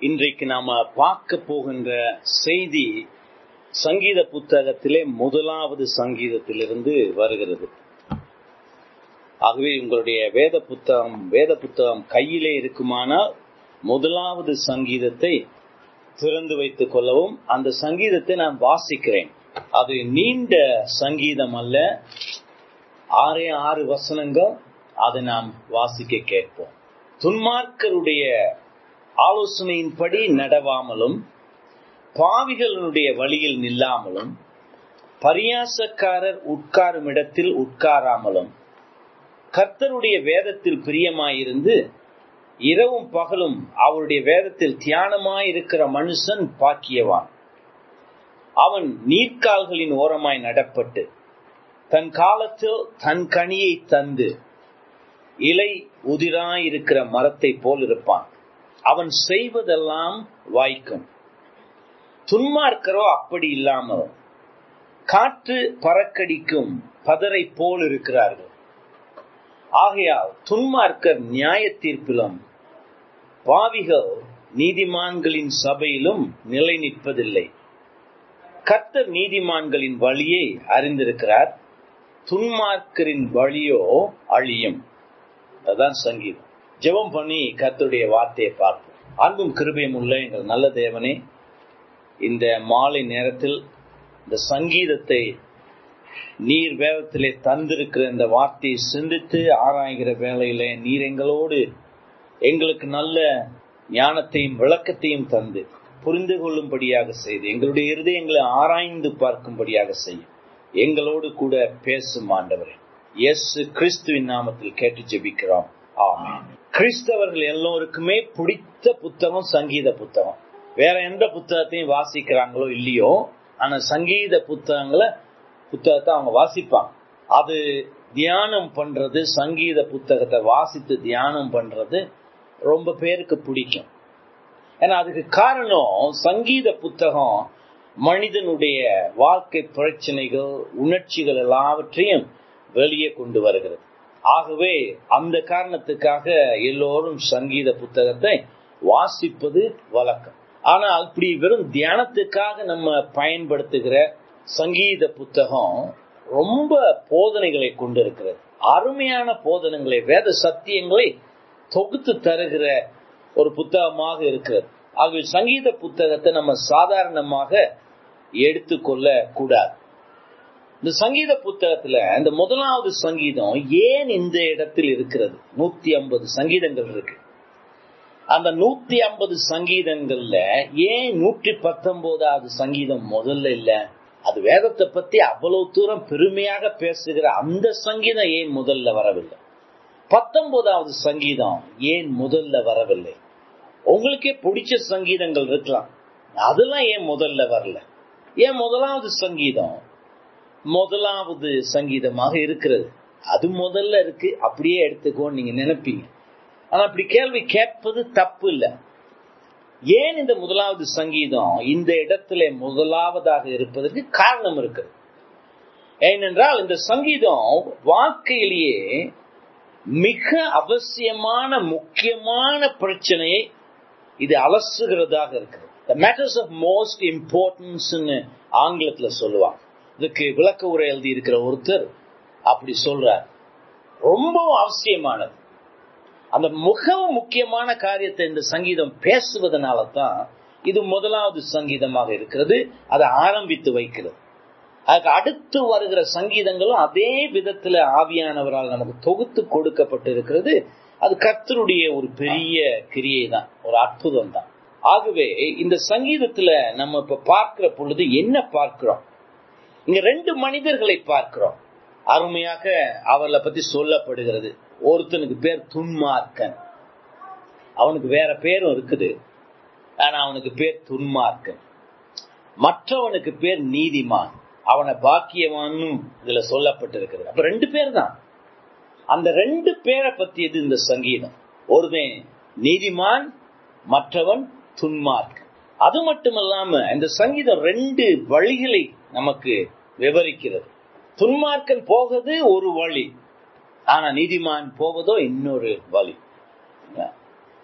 இன்றைக்கு நாம பார்க்க போகின்ற செய்தி சங்கீத புத்தகத்திலே முதலாவது சங்கீதத்திலிருந்து வருகிறது ஆகவே உங்களுடைய வேத புத்தகம் வேத புத்தகம் கையிலே இருக்குமானால் முதலாவது சங்கீதத்தை திறந்து வைத்துக் கொள்ளவும் அந்த சங்கீதத்தை நான் வாசிக்கிறேன் அது நீண்ட சங்கீதம் அல்ல ஆறே ஆறு வசனங்கள் அதை நாம் வாசிக்க கேட்போம் துன்மார்க்கருடைய ஆலோசனையின்படி நடவாமலும் பாவிகளுடைய வழியில் நில்லாமலும் பரியாசக்காரர் உட்காரும் இடத்தில் உட்காராமலும் கர்த்தருடைய வேதத்தில் பிரியமாயிருந்து இரவும் பகலும் அவருடைய வேதத்தில் தியானமாயிருக்கிற மனுஷன் பாக்கியவான் அவன் நீர்க்கால்களின் ஓரமாய் நடப்பட்டு தன் காலத்தில் தன் கனியை தந்து இலை உதிராயிருக்கிற மரத்தை போல் இருப்பான் அவன் செய்வதெல்லாம் வாய்க்கும் துன்மார்க்கரோ அப்படி இல்லாமல் காற்று பறக்கடிக்கும் பதரை போல் இருக்கிறார்கள் ஆகையால் துன்மார்க்கர் நியாய தீர்ப்பிலும் பாவிகள் நீதிமான்களின் சபையிலும் நிலை நிற்பதில்லை கர்த்தர் நீதிமான்களின் வழியை அறிந்திருக்கிறார் துன்மார்க்கரின் வழியோ அழியும் அதுதான் சங்கீதம் ஜெபம் பண்ணி கர்த்தருடைய வார்த்தையை பார்ப்போம் அன்பும் கிருபையும் உள்ள எங்கள் நல்ல தேவனே இந்த மாலை நேரத்தில் இந்த சங்கீதத்தை நீர் வேதத்திலே தந்திருக்கிற இந்த வார்த்தையை சிந்தித்து ஆராய்கிற வேலையில நீர் எங்களோடு எங்களுக்கு நல்ல ஞானத்தையும் விளக்கத்தையும் தந்து புரிந்து கொள்ளும்படியாக செய்து எங்களுடைய இருதயங்களை ஆராய்ந்து பார்க்கும்படியாக செய்யும் எங்களோடு கூட பேசும் ஆண்டவரே எஸ் கிறிஸ்துவின் நாமத்தில் கேட்டு ஜெபிக்கிறோம் ஆமே கிறிஸ்தவர்கள் எல்லோருக்குமே பிடித்த புத்தகம் சங்கீத புத்தகம் வேற எந்த புத்தகத்தையும் வாசிக்கிறாங்களோ இல்லையோ ஆனா சங்கீத புத்தகங்களை புத்தகத்தை அவங்க வாசிப்பாங்க அது தியானம் பண்றது சங்கீத புத்தகத்தை வாசித்து தியானம் பண்றது ரொம்ப பேருக்கு பிடிக்கும் ஏன்னா அதுக்கு காரணம் சங்கீத புத்தகம் மனிதனுடைய வாழ்க்கை பிரச்சனைகள் உணர்ச்சிகள் எல்லாவற்றையும் வெளியே கொண்டு வருகிறது ஆகவே அந்த காரணத்துக்காக எல்லோரும் சங்கீத புத்தகத்தை வாசிப்பது வழக்கம் ஆனால் இப்படி வெறும் தியானத்துக்காக நம்ம பயன்படுத்துகிற சங்கீத புத்தகம் ரொம்ப போதனைகளை கொண்டிருக்கிறது அருமையான போதனைகளை வேத சத்தியங்களை தொகுத்து தருகிற ஒரு புத்தகமாக இருக்கிறது ஆகவே சங்கீத புத்தகத்தை நம்ம சாதாரணமாக எடுத்துக்கொள்ள கூடாது இந்த சங்கீத புத்தகத்துல இந்த முதலாவது சங்கீதம் ஏன் இந்த இடத்தில் இருக்கிறது நூத்தி ஐம்பது சங்கீதங்கள் இருக்கு அந்த நூத்தி ஐம்பது சங்கீதங்கள்ல ஏன் நூற்றி பத்தொன்பதாவது சங்கீதம் முதல்ல இல்ல அது வேதத்தை பத்தி அவ்வளவு தூரம் பெருமையாக பேசுகிற அந்த சங்கீதம் ஏன் முதல்ல வரவில்லை பத்தொன்பதாவது சங்கீதம் ஏன் முதல்ல வரவில்லை உங்களுக்கே பிடிச்ச சங்கீதங்கள் இருக்கலாம் அதெல்லாம் ஏன் முதல்ல வரல ஏன் முதலாவது சங்கீதம் முதலாவது சங்கீதமாக இருக்கிறது அது முதல்ல இருக்கு அப்படியே எடுத்துக்கோன்னு நீங்க நினைப்பீங்க ஆனா அப்படி கேள்வி கேட்பது தப்பு இல்லை ஏன் இந்த முதலாவது சங்கீதம் இந்த இடத்துல முதலாவதாக இருப்பதற்கு காரணம் இருக்குது ஏனென்றால் இந்த சங்கீதம் வாழ்க்கையிலேயே மிக அவசியமான முக்கியமான பிரச்சனையை இது அலசுகிறதாக இருக்கிறது the matters of most importance ஆங்கிலத்துல சொல்லுவாங்க இதுக்கு விளக்க உரை எழுதி இருக்கிற ஒருத்தர் அப்படி சொல்றார் ரொம்ப அவசியமானது அந்த மிகவும் முக்கியமான காரியத்தை இந்த சங்கீதம் பேசுவதனால தான் இது முதலாவது சங்கீதமாக இருக்கிறது அதை ஆரம்பித்து வைக்கிறது அதுக்கு அடுத்து வருகிற சங்கீதங்களும் அதே விதத்துல ஆவியானவரால் நமக்கு தொகுத்து கொடுக்கப்பட்டு இருக்கிறது அது கர்த்தருடைய ஒரு பெரிய கிரியை தான் ஒரு அற்புதம் தான் ஆகவே இந்த சங்கீதத்துல நம்ம இப்ப பார்க்கிற பொழுது என்ன பார்க்கிறோம் இங்க ரெண்டு மனிதர்களை பார்க்கிறோம் அருமையாக அவர்களை பத்தி சொல்லப்படுகிறது ஒருத்தனுக்கு பேர் துன்மார்க்கன் அவனுக்கு வேற பேரும் இருக்குது ஆனா அவனுக்கு பேர் துன்மார்க்கன் மற்றவனுக்கு பேர் நீதிமான் அவனை பாக்கியவான்னு இதுல சொல்லப்பட்டிருக்கிறது அப்ப ரெண்டு பேர் தான் அந்த ரெண்டு பேரை பத்தியது இந்த சங்கீதம் ஒருவன் நீதிமான் மற்றவன் துன்மார்க்கன் அது மட்டுமல்லாம இந்த சங்கீதம் ரெண்டு வழிகளை நமக்கு விவரிக்கிறது துன்மார்க்கன் போவது ஒரு வழி ஆனா நீதிமான் போவதோ இன்னொரு வழி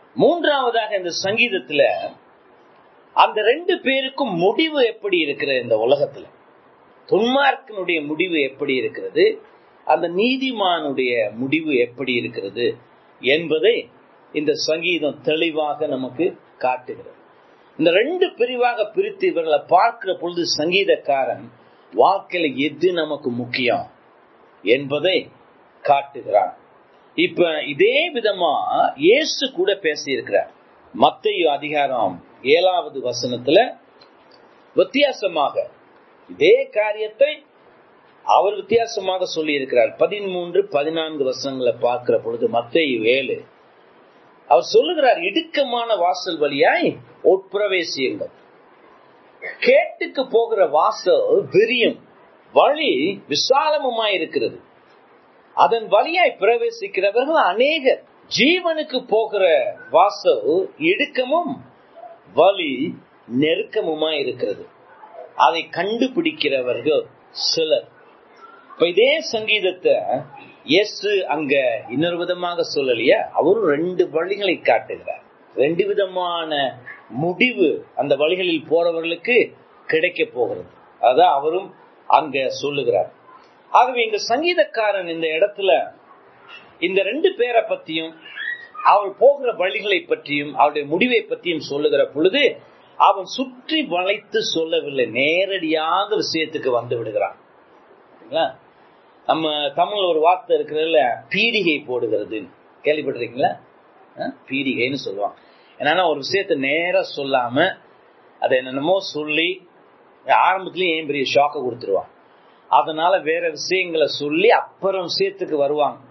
மூன்றாவதாக இந்த சங்கீதத்துல அந்த ரெண்டு பேருக்கும் முடிவு எப்படி இருக்கிறது இந்த உலகத்துல துன்மார்க்கனுடைய முடிவு எப்படி இருக்கிறது அந்த நீதிமானுடைய முடிவு எப்படி இருக்கிறது என்பதை இந்த சங்கீதம் தெளிவாக நமக்கு காட்டுகிறது இந்த ரெண்டு பிரிவாக பிரித்து இவர்களை பார்க்கிற பொழுது சங்கீதக்காரன் வாழ்க்கையில எது நமக்கு முக்கியம் என்பதை காட்டுகிறான் இப்ப இதே விதமா இயேசு கூட பேசியிருக்கிறார் மத்தையு அதிகாரம் ஏழாவது வசனத்துல வித்தியாசமாக இதே காரியத்தை அவர் வித்தியாசமாக சொல்லி இருக்கிறார் பதிமூன்று பதினான்கு வசனங்களை பார்க்கிற பொழுது மத்தையு ஏழு அவர் சொல்லுகிறார் இடுக்கமான வாசல் வழியாய் உட்பிரவேசியுங்கள் கேட்டுக்கு போகிற வாசல் விரியும் வழி விசாலமுமாய் இருக்கிறது அதன் வழியாய் பிரவேசிக்கிறவர்கள் அநேகர் ஜீவனுக்கு போகிற வாசல் இடுக்கமும் வழி நெருக்கமுமாய் இருக்கிறது அதை கண்டுபிடிக்கிறவர்கள் சிலர் இப்ப இதே சங்கீதத்தை இயேசு அங்க இன்னொரு விதமாக சொல்லலையா அவரும் ரெண்டு வழிகளை காட்டுகிறார் ரெண்டு விதமான முடிவு அந்த வழிகளில் போறவர்களுக்கு கிடைக்க போகிறது அதான் அவரும் அங்க சொல்லுகிறார் ஆகவே இந்த சங்கீதக்காரன் இந்த இடத்துல இந்த ரெண்டு பேரை பத்தியும் அவர் போகிற வழிகளை பற்றியும் அவருடைய முடிவை பற்றியும் சொல்லுகிற பொழுது அவன் சுற்றி வளைத்து சொல்லவில்லை நேரடியாக விஷயத்துக்கு வந்து விடுகிறான் நம்ம தமிழ் ஒரு வார்த்தை இருக்கிறதுல பீடிகை போடுகிறது கேள்விப்பட்டிருக்கீங்களா பீடிகைன்னு சொல்லுவாங்க என்னன்னா ஒரு விஷயத்த நேர சொல்லாம அதை என்னென்னமோ சொல்லி ஆரம்பத்திலேயே ஏன் பெரிய ஷாக்கை கொடுத்துருவான் அதனால வேற விஷயங்களை சொல்லி அப்புறம் விஷயத்துக்கு வருவாங்க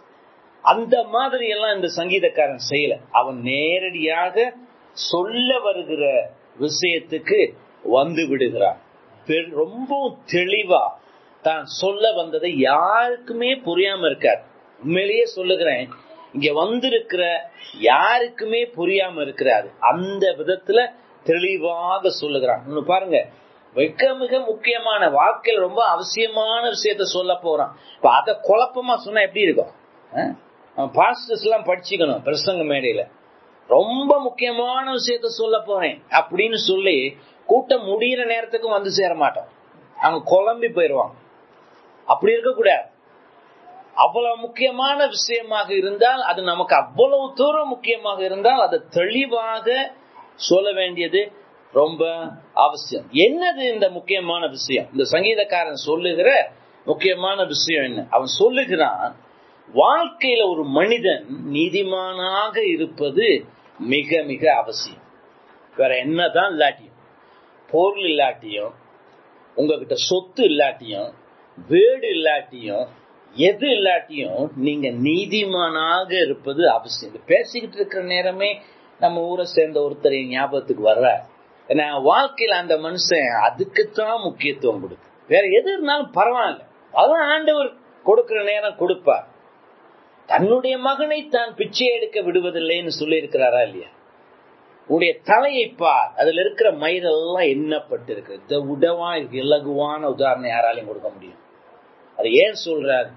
அந்த மாதிரி எல்லாம் இந்த சங்கீதக்காரன் செய்யல அவன் நேரடியாக சொல்ல வருகிற விஷயத்துக்கு வந்து விடுகிறான் ரொம்பவும் தெளிவா தான் சொல்ல வந்ததை யாருக்குமே புரியாம இருக்கார் உண்மையிலேயே சொல்லுகிறேன் இங்க வந்திருக்கிற யாருக்குமே புரியாம இருக்கிறாரு அந்த விதத்துல தெளிவாக சொல்லுகிறான் பாருங்க மிக மிக முக்கியமான வாழ்க்கையில் ரொம்ப அவசியமான விஷயத்த சொல்ல போறான் இப்ப அத குழப்பமா சொன்னா எப்படி இருக்கும் பாஸ்டர்ஸ் எல்லாம் படிச்சுக்கணும் பிரசங்க மேடையில ரொம்ப முக்கியமான விஷயத்த சொல்ல போறேன் அப்படின்னு சொல்லி கூட்டம் முடிகிற நேரத்துக்கும் வந்து சேர மாட்டோம் அவங்க குழம்பி போயிடுவாங்க அப்படி இருக்கக்கூடாது அவ்வளவு முக்கியமான விஷயமாக இருந்தால் அது நமக்கு அவ்வளவு தூரம் முக்கியமாக இருந்தால் அதை தெளிவாக சொல்ல வேண்டியது ரொம்ப அவசியம் என்னது இந்த முக்கியமான விஷயம் இந்த சங்கீதக்காரன் சொல்லுகிற முக்கியமான விஷயம் என்ன அவன் சொல்லுகிறான் வாழ்க்கையில ஒரு மனிதன் நீதிமானாக இருப்பது மிக மிக அவசியம் வேற என்னதான் இல்லாட்டியும் பொருள் இல்லாட்டியும் உங்ககிட்ட சொத்து இல்லாட்டியும் வீடு இல்லாட்டியும் எது இல்லாட்டியும் நீங்க நீதிமானாக இருப்பது அவசியம் பேசிக்கிட்டு இருக்கிற நேரமே நம்ம ஊரை சேர்ந்த ஒருத்தர் ஞாபகத்துக்கு வர்ற ஏன்னா வாழ்க்கையில அந்த மனுஷன் அதுக்குத்தான் முக்கியத்துவம் கொடுக்கு வேற எது இருந்தாலும் பரவாயில்ல அதான் ஆண்டவர் கொடுக்கிற நேரம் கொடுப்பார் தன்னுடைய மகனை தான் பிச்சை எடுக்க விடுவதில்லைன்னு சொல்லி இருக்கிறாரா இல்லையா உடைய தலையை பார் அதுல இருக்கிற மயிரெல்லாம் எண்ணப்பட்டு இருக்கு இந்த உடவா இலகுவான உதாரணம் யாராலையும் கொடுக்க முடியும் அது ஏன் சொல்றாரு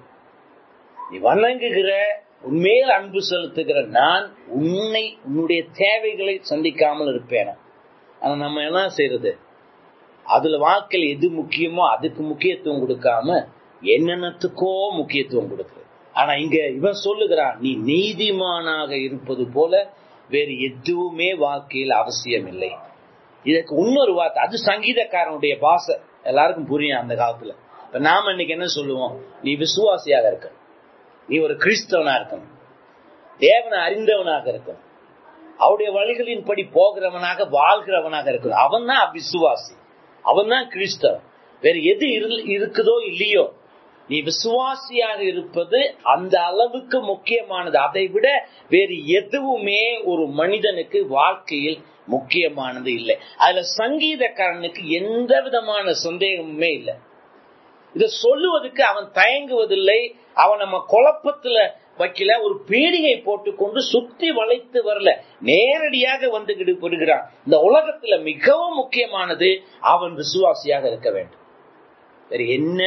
நீ வணங்குகிற உண்மையில் அன்பு செலுத்துகிற நான் உன்னை உன்னுடைய தேவைகளை சந்திக்காமல் இருப்பேன் ஆனா நம்ம என்ன செய்யறது அதுல வாழ்க்கையில் எது முக்கியமோ அதுக்கு முக்கியத்துவம் கொடுக்காம என்னென்னத்துக்கோ முக்கியத்துவம் கொடுக்குறது ஆனா இங்க இவன் சொல்லுகிறான் நீ நீதிமானாக இருப்பது போல வேறு எதுவுமே வாழ்க்கையில் அவசியம் இல்லை இதற்கு இன்னொரு வார்த்தை அது சங்கீதக்காரனுடைய பாசை எல்லாருக்கும் புரியும் அந்த காலத்துல இப்ப நாம இன்னைக்கு என்ன சொல்லுவோம் நீ விசுவாசியாக இருக்க நீ ஒரு கிறிஸ்தவனா இருக்கணும் தேவனை அறிந்தவனாக இருக்கணும் அவருடைய வழிகளின் படி போகிறவனாக வாழ்கிறவனாக இருக்கணும் அவன் தான் விசுவாசி அவன் தான் கிறிஸ்தவன் வேற எது இருக்குதோ இல்லையோ நீ விசுவாசியாக இருப்பது அந்த அளவுக்கு முக்கியமானது அதை விட வேறு எதுவுமே ஒரு மனிதனுக்கு வாழ்க்கையில் முக்கியமானது இல்லை அதுல சங்கீதக்காரனுக்கு எந்த விதமான சந்தேகமுமே இல்லை இத சொல்லுவதற்கு அவன் தயங்குவதில்லை அவன் நம்ம குழப்பத்துல வைக்கல ஒரு பீடிகை போட்டுக்கொண்டு சுத்தி வளைத்து வரல நேரடியாக வந்து விடுகிறான் இந்த உலகத்துல மிகவும் முக்கியமானது அவன் விசுவாசியாக இருக்க வேண்டும் வேற என்ன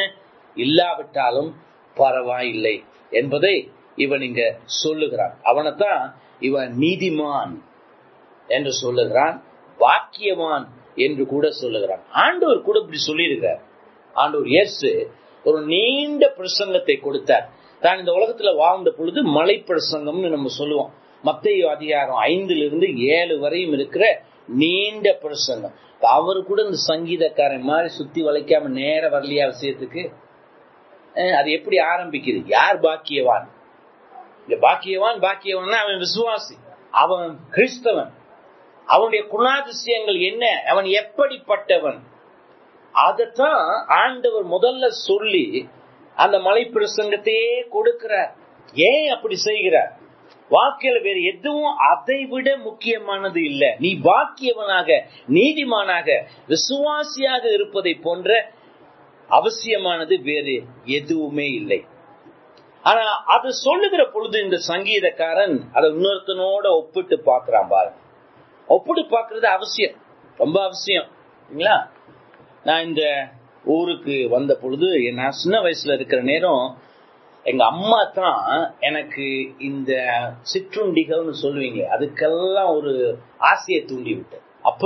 இல்லாவிட்டாலும் பரவாயில்லை என்பதை இவன் இங்க சொல்லுகிறான் அவனைத்தான் இவன் நீதிமான் என்று சொல்லுகிறான் பாக்கியவான் என்று கூட சொல்லுகிறான் ஆண்டவர் கூட இப்படி சொல்லியிருக்கிறார் ஆண்டவர் இயேசு ஒரு நீண்ட பிரசங்கத்தை கொடுத்தார் தான் இந்த உலகத்துல வாழ்ந்த பொழுது மலை பிரசங்கம்னு நம்ம சொல்லுவோம் மத்திய அதிகாரம் ஐந்துல இருந்து ஏழு வரையும் இருக்கிற நீண்ட பிரசங்கம் அவரு கூட இந்த சங்கீதக்காரன் மாதிரி சுத்தி வளைக்காம நேர வரலையா விஷயத்துக்கு அது எப்படி ஆரம்பிக்குது யார் பாக்கியவான் இந்த பாக்கியவான் பாக்கியவான் அவன் விசுவாசி அவன் கிறிஸ்தவன் அவனுடைய குணாதிசயங்கள் என்ன அவன் எப்படிப்பட்டவன் அதத்தான் ஆண்டவர் முதல்ல சொல்லி அந்த மலை பிரசங்கத்தையே கொடுக்கிறார் ஏன் அப்படி செய்கிறார் வாழ்க்கையில வேறு எதுவும் அதை விட முக்கியமானது இல்ல நீ பாக்கியவனாக நீதிமானாக விசுவாசியாக இருப்பதை போன்ற அவசியமானது வேறு எதுவுமே இல்லை ஆனா அது சொல்லுகிற பொழுது இந்த சங்கீதக்காரன் அதை இன்னொருத்தனோட ஒப்பிட்டு பாக்குறான் பாருங்க ஒப்பிட்டு பாக்குறது அவசியம் ரொம்ப அவசியம் இல்லைங்களா நான் இந்த ஊருக்கு வந்த பொழுது நான் சின்ன வயசுல இருக்கிற நேரம் எங்க அம்மா தான் எனக்கு இந்த சிற்றுண்டிகள்னு சொல்லுவீங்க அதுக்கெல்லாம் ஒரு ஆசையை தூண்டி விட்டு அப்ப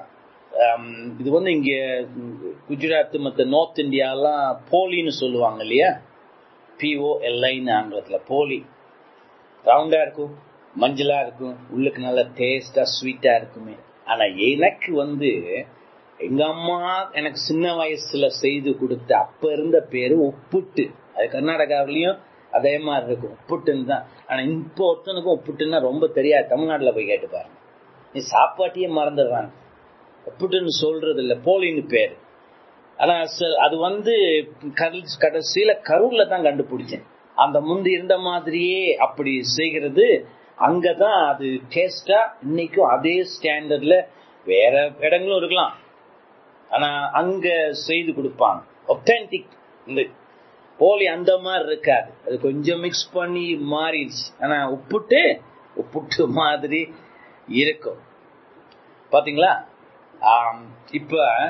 இது வந்து இங்க குஜராத் மற்ற நார்த் இந்தியாலாம் போலின்னு சொல்லுவாங்க இல்லையா பிஓ எல்ஐன்னு ஆங்கிலத்துல போலி ரவுண்டா இருக்கும் மஞ்சளா இருக்கும் உள்ளுக்கு நல்லா டேஸ்டா ஸ்வீட்டா இருக்குமே ஆனா எனக்கு வந்து எங்க அம்மா எனக்கு சின்ன வயசுல செய்து கொடுத்த அப்ப இருந்த பேரு உப்புட்டு அது கர்நாடகாவிலயும் அதே மாதிரி இருக்கும் உப்புட்டுன்னு தான் ஆனா இப்போ ஒருத்தனுக்கும் உப்புட்டுன்னா ரொம்ப தெரியாது தமிழ்நாட்டுல போய் கேட்டு பாருங்க நீ சாப்பாட்டையே மறந்துடுறாங்க உப்புட்டுன்னு சொல்றது இல்ல போலின்னு பேரு ஆனா அது வந்து கடைசியில கரூர்ல தான் கண்டுபிடிச்சேன் அந்த முந்தி இருந்த மாதிரியே அப்படி செய்கிறது அங்கதான் அது டேஸ்டா இன்னைக்கும் அதே ஸ்டாண்டர்ட்ல வேற இடங்களும் இருக்கலாம் ஆனா அங்க செய்து கொடுப்பாங்க ஒத்தன்டிக் இந்த போலி அந்த மாதிரி இருக்காது அது கொஞ்சம் மிக்ஸ் பண்ணி மாறிடுச்சு ஆனா உப்புட்டு உப்புட்டு மாதிரி இருக்கும் பாத்தீங்களா இப்ப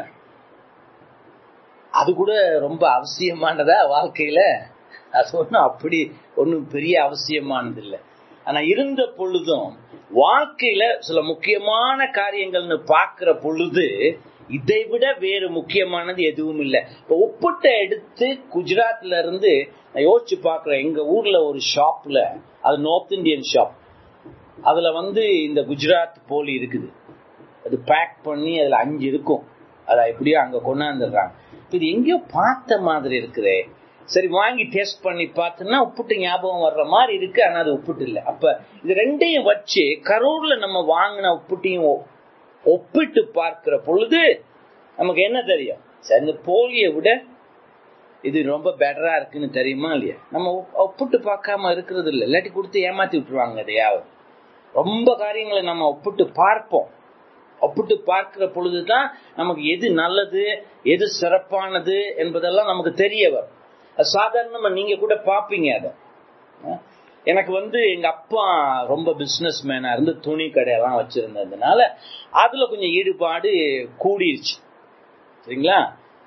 அது கூட ரொம்ப அவசியமானதா வாழ்க்கையில அது ஒன்றும் அப்படி ஒன்றும் பெரிய அவசியமானது இல்லை ஆனா இருந்த பொழுதும் வாழ்க்கையில சில முக்கியமான காரியங்கள்னு பாக்குற பொழுது இதை விட வேறு முக்கியமானது எதுவும் இல்லை இப்போ உப்புட்டை எடுத்து குஜராத்ல இருந்து நான் யோசிச்சு பாக்குறேன் எங்க ஊர்ல ஒரு ஷாப்ல அது நார்த் இந்தியன் ஷாப் அதுல வந்து இந்த குஜராத் போலி இருக்குது அது பேக் பண்ணி அதுல அஞ்சு இருக்கும் அதை எப்படியோ அங்க கொண்டாந்துடுறாங்க இது எங்கேயோ பார்த்த மாதிரி இருக்குதே சரி வாங்கி டேஸ்ட் பண்ணி பார்த்தோம்னா உப்புட்டு ஞாபகம் வர்ற மாதிரி இருக்கு ஆனா அது உப்புட்டு இல்லை அப்ப இது ரெண்டையும் வச்சு கரூர்ல நம்ம வாங்கின உப்புட்டையும் ஒப்பிட்டு பார்க்கிற பொழுது நமக்கு என்ன தெரியும் சரி இந்த போலியை விட இது ரொம்ப பெட்டரா இருக்குன்னு தெரியுமா இல்லையா நம்ம ஒப்பிட்டு பார்க்காம இருக்கிறது இல்லை இல்லாட்டி கொடுத்து ஏமாத்தி விட்டுருவாங்க எதையாவது ரொம்ப காரியங்களை நம்ம ஒப்பிட்டு பார்ப்போம் ஒப்பிட்டு பார்க்கிற பொழுதுதான் நமக்கு எது நல்லது எது சிறப்பானது என்பதெல்லாம் நமக்கு தெரிய வரும் சாதாரணமா நீங்க கூட பாப்பீங்க அதை எனக்கு வந்து எங்க அப்பா ரொம்ப பிசினஸ் மேனா இருந்து துணி கடையெல்லாம் வச்சிருந்ததுனால அதுல கொஞ்சம் ஈடுபாடு கூடிருச்சு சரிங்களா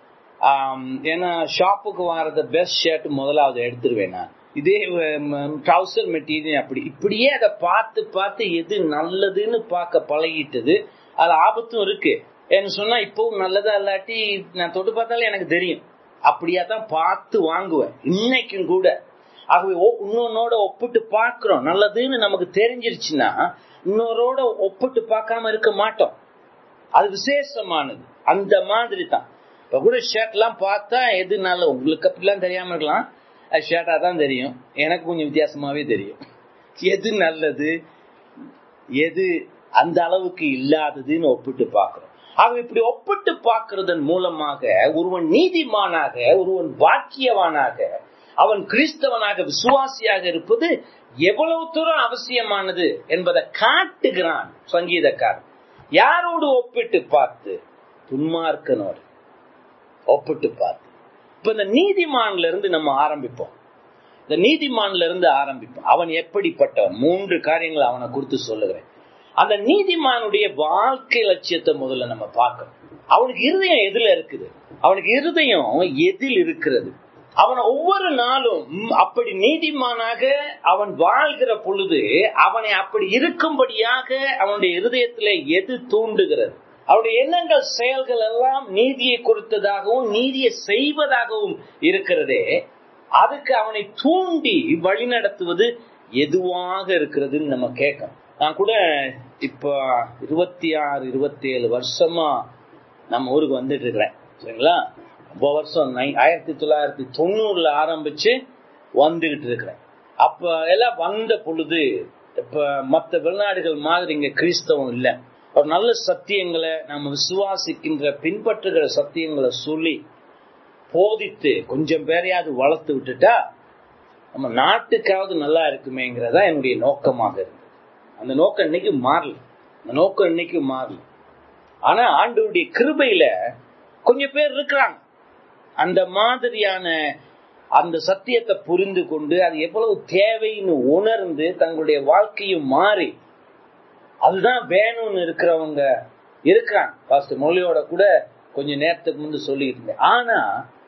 ஏன்னா ஷாப்புக்கு வாரத பெஸ்ட் ஷர்ட் முதலாவது எடுத்துருவேன் நான் இதே ட்ரௌசர் மெட்டீரியல் அப்படி இப்படியே அதை பார்த்து பார்த்து எது நல்லதுன்னு பார்க்க பழகிட்டது அது ஆபத்தும் இருக்கு என்ன சொன்னா இப்பவும் நல்லதா இல்லாட்டி நான் தொட்டு பார்த்தாலே எனக்கு தெரியும் அப்படியா தான் பார்த்து வாங்குவேன் இன்னைக்கும் கூட ஆகவே இன்னொன்னோட ஒப்பிட்டு பார்க்கிறோம் நல்லதுன்னு நமக்கு தெரிஞ்சிருச்சுன்னா இன்னொரோட ஒப்பிட்டு பார்க்காம இருக்க மாட்டோம் அது விசேஷமானது அந்த மாதிரி தான் இப்ப கூட ஷர்ட் எல்லாம் பார்த்தா எது நல்ல உங்களுக்கு அப்படிலாம் தெரியாம இருக்கலாம் அது ஷர்ட்டா தான் தெரியும் எனக்கு கொஞ்சம் வித்தியாசமாவே தெரியும் எது நல்லது எது அந்த அளவுக்கு இல்லாததுன்னு ஒப்பிட்டு பார்க்கிறோம் ஆக இப்படி ஒப்பிட்டு பார்க்கிறதன் மூலமாக ஒருவன் நீதிமானாக ஒருவன் பாக்கியவானாக அவன் கிறிஸ்தவனாக விசுவாசியாக இருப்பது எவ்வளவு தூரம் அவசியமானது என்பதை காட்டுகிறான் சங்கீதக்காரன் யாரோடு ஒப்பிட்டு பார்த்து துன்மார்க்கனோடு ஒப்பிட்டு பார்த்து இப்ப இந்த நீதிமான்ல இருந்து நம்ம ஆரம்பிப்போம் இந்த நீதிமான்ல இருந்து ஆரம்பிப்போம் அவன் எப்படிப்பட்டவன் மூன்று காரியங்களை அவனை குறித்து சொல்லுகிறேன் அந்த நீதிமானுடைய வாழ்க்கை லட்சியத்தை முதல்ல நம்ம பார்க்கணும் அவனுக்கு இருதயம் எதுல இருக்குது அவனுக்கு இருதயம் எதில் இருக்கிறது அவன் ஒவ்வொரு நாளும் அப்படி நீதிமானாக அவன் வாழ்கிற பொழுது அவனை அப்படி இருக்கும்படியாக அவனுடைய இருதயத்திலே எது தூண்டுகிறது அவருடைய எண்ணங்கள் செயல்கள் எல்லாம் நீதியை கொடுத்ததாகவும் நீதியை செய்வதாகவும் இருக்கிறதே அதுக்கு அவனை தூண்டி வழிநடத்துவது எதுவாக இருக்கிறதுன்னு நம்ம கேட்கணும் நான் கூட இப்ப இருபத்தி ஆறு இருபத்தி ஏழு வருஷமா நம்ம ஊருக்கு வந்துட்டு இருக்கிறேன் சரிங்களா ரொம்ப வருஷம் ஆயிரத்தி தொள்ளாயிரத்தி தொண்ணூறுல ஆரம்பிச்சு வந்துகிட்டு இருக்கிறேன் அப்ப எல்லாம் வந்த பொழுது இப்ப மற்ற வெளிநாடுகள் மாதிரி இங்க கிறிஸ்தவம் இல்லை ஒரு நல்ல சத்தியங்களை நம்ம விசுவாசிக்கின்ற பின்பற்றுகிற சத்தியங்களை சொல்லி போதித்து கொஞ்சம் பேரையாவது வளர்த்து விட்டுட்டா நம்ம நாட்டுக்காவது நல்லா இருக்குமேங்கிறதா என்னுடைய நோக்கமாக இருக்கு அந்த நோக்கம் இன்னைக்கு மாறல அந்த நோக்கம் இன்னைக்கு மாறல ஆனா ஆண்டவருடைய கிருபையில கொஞ்சம் பேர் இருக்கிறாங்க அந்த மாதிரியான அந்த சத்தியத்தை புரிந்து கொண்டு அது எவ்வளவு தேவைன்னு உணர்ந்து தங்களுடைய வாழ்க்கையும் மாறி அதுதான் வேணும்னு இருக்கிறவங்க இருக்கிறாங்க பாஸ்டர் மொழியோட கூட கொஞ்ச நேரத்துக்கு முன்பு சொல்லிட்டு இருந்தேன் ஆனா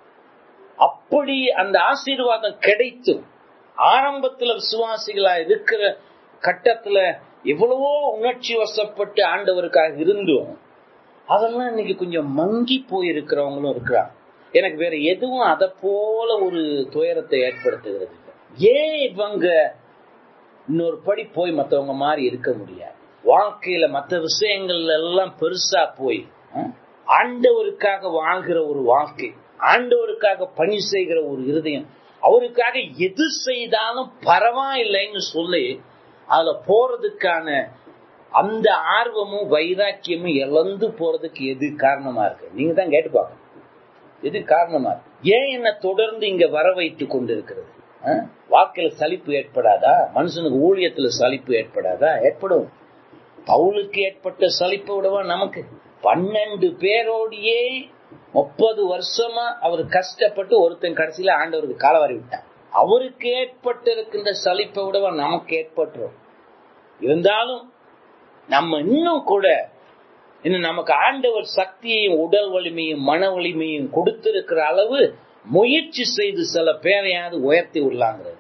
அப்படி அந்த ஆசீர்வாதம் கிடைத்தும் ஆரம்பத்துல விசுவாசிகளா இருக்கிற கட்டத்துல எவ்வளவோ உணர்ச்சி வசப்பட்டு ஆண்டவருக்காக இருந்தும் அதெல்லாம் இன்னைக்கு கொஞ்சம் மங்கி போயிருக்கிறவங்களும் இருக்கிறாங்க எனக்கு வேற எதுவும் அதை போல ஒரு துயரத்தை ஏற்படுத்துகிறது ஏன் இவங்க இன்னொரு படி போய் மற்றவங்க மாதிரி இருக்க முடியாது வாழ்க்கையில மற்ற விஷயங்கள் எல்லாம் பெருசா போய் ஆண்டவருக்காக வாழ்கிற ஒரு வாழ்க்கை ஆண்டவருக்காக பணி செய்கிற ஒரு இருதயம் அவருக்காக எது செய்தாலும் பரவாயில்லைன்னு சொல்லி அதுல போறதுக்கான அந்த ஆர்வமும் வைராக்கியமும் இழந்து போறதுக்கு எது காரணமா இருக்கு நீங்க தான் கேட்டு பார்க்கணும் எது காரணமா இருக்கு ஏன் என்ன தொடர்ந்து இங்க வர வைத்து கொண்டிருக்கிறது வாழ்க்கையில சலிப்பு ஏற்படாதா மனுஷனுக்கு ஊழியத்துல சலிப்பு ஏற்படாதா ஏற்படும் பவுலுக்கு ஏற்பட்ட சலிப்பை விடவா நமக்கு பன்னெண்டு பேரோடையே முப்பது வருஷமா அவர் கஷ்டப்பட்டு ஒருத்தன் கடைசியில ஆண்டவருக்கு காலவாரி விட்டான் அவருக்கு ஏற்பட்டிருக்கின்ற சலிப்பை விடவா நமக்கு ஏற்பட்டுரும் இருந்தாலும் நம்ம இன்னும் கூட இன்னும் நமக்கு ஆண்டவர் சக்தியையும் உடல் வலிமையும் மன வலிமையும் கொடுத்திருக்கிற அளவு முயற்சி செய்து சில பேரையாவது உயர்த்தி விடலாங்கிறது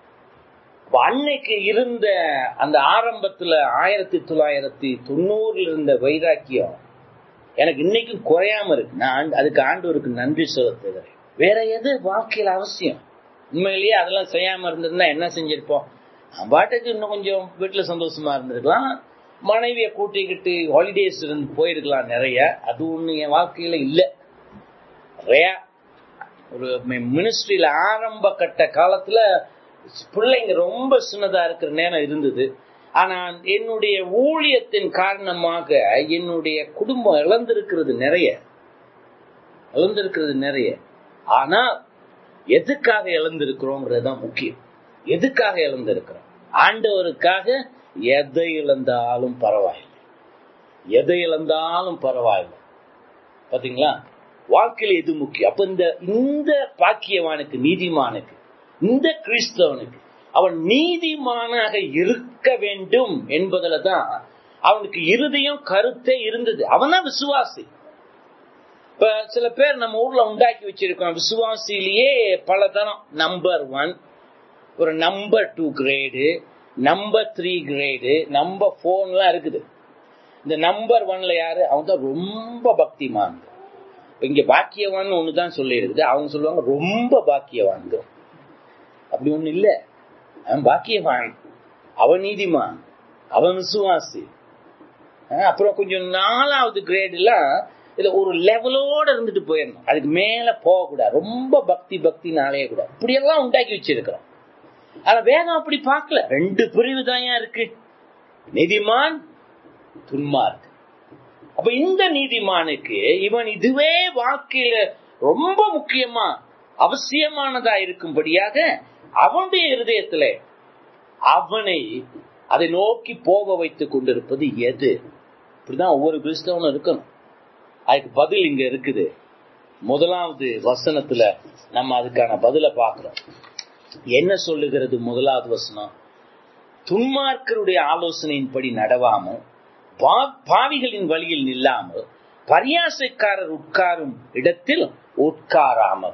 அன்னைக்கு இருந்த அந்த ஆரம்பத்துல ஆயிரத்தி தொள்ளாயிரத்தி தொண்ணூறுல இருந்த வைராக்கியம் எனக்கு இன்னைக்கும் குறையாம இருக்கு நான் அதுக்கு ஆண்டவருக்கு நன்றி செலுத்துகிறேன் வேற எது வாழ்க்கையில அவசியம் உண்மையிலேயே அதெல்லாம் செய்யாம இருந்திருந்தா என்ன செஞ்சிருப்போம் பாட்டுக்கு இன்னும் கொஞ்சம் வீட்டுல சந்தோஷமா இருந்திருக்கலாம் மனைவியை கூட்டிக்கிட்டு ஹாலிடேஸ் இருந்து போயிருக்கலாம் நிறைய அது ஒண்ணு என் வாழ்க்கையில இல்ல நிறைய ஒரு மினிஸ்ட்ரியில ஆரம்ப கட்ட காலத்துல பிள்ளைங்க ரொம்ப சின்னதா இருக்கிற நேரம் இருந்தது ஆனா என்னுடைய ஊழியத்தின் காரணமாக என்னுடைய குடும்பம் இழந்திருக்கிறது நிறைய இழந்திருக்கிறது நிறைய ஆனா எதுக்காக இழந்திருக்கிறோங்கிறது தான் முக்கியம் எதுக்காக இழந்திருக்கிறோம் ஆண்டவருக்காக எதை இழந்தாலும் பரவாயில்லை எதை இழந்தாலும் பரவாயில்லை பாத்தீங்களா வாழ்க்கையில் எது முக்கியம் அப்ப இந்த இந்த பாக்கியவானுக்கு நீதிமானுக்கு இந்த கிறிஸ்தவனுக்கு அவன் நீதிமானாக இருக்க வேண்டும் என்பதுல தான் அவனுக்கு இறுதியும் கருத்தே இருந்தது அவன் தான் விசுவாசி இப்ப சில பேர் நம்ம ஊர்ல உண்டாக்கி வச்சிருக்கோம் விசுவாசிலேயே பல தரம் நம்பர் ஒன் ஒரு number two grade number three grade number ஃபோர்லாம் இருக்குது இந்த நம்பர் ஒன்ல யாரு அவங்க தான் ரொம்ப பக்திமான் இங்க பாக்கியவான் ஒண்ணுதான் சொல்லி இருக்குது அவங்க சொல்லுவாங்க ரொம்ப பாக்கியவான் அப்படி ஒண்ணு இல்ல அவன் பாக்கியவான் அவன் நீதிமான் அவன் விசுவாசி அப்புறம் கொஞ்சம் நாலாவது கிரேட் எல்லாம் இதுல ஒரு லெவலோட இருந்துட்டு போயிடணும் அதுக்கு மேல போகக்கூடாது ரொம்ப பக்தி பக்தினாலே கூட இப்படி எல்லாம் உண்டாக்கி வச்சிருக்கிறோம் ஆனா வேதம் அப்படி பார்க்கல ரெண்டு பிரிவு தான் இருக்கு நீதிமான் துன்மார்க் அப்ப இந்த நீதிமானுக்கு இவன் இதுவே வாழ்க்கையில ரொம்ப முக்கியமா அவசியமானதா இருக்கும்படியாக அவனுடைய இருதயத்துல அவனை அதை நோக்கி போக வைத்துக் கொண்டிருப்பது எது இப்படிதான் ஒவ்வொரு கிறிஸ்தவனும் இருக்கணும் அதுக்கு பதில் இங்க இருக்குது முதலாவது வசனத்துல நம்ம அதுக்கான பதில பாக்குறோம் என்ன சொல்லுகிறது முதலாவது வசனம் துன்மார்க்கருடைய ஆலோசனையின்படி நடவாமல் பாவிகளின் வழியில் நில்லாமல் பரியாசைக்காரர் உட்காரும் இடத்தில் உட்காராமல்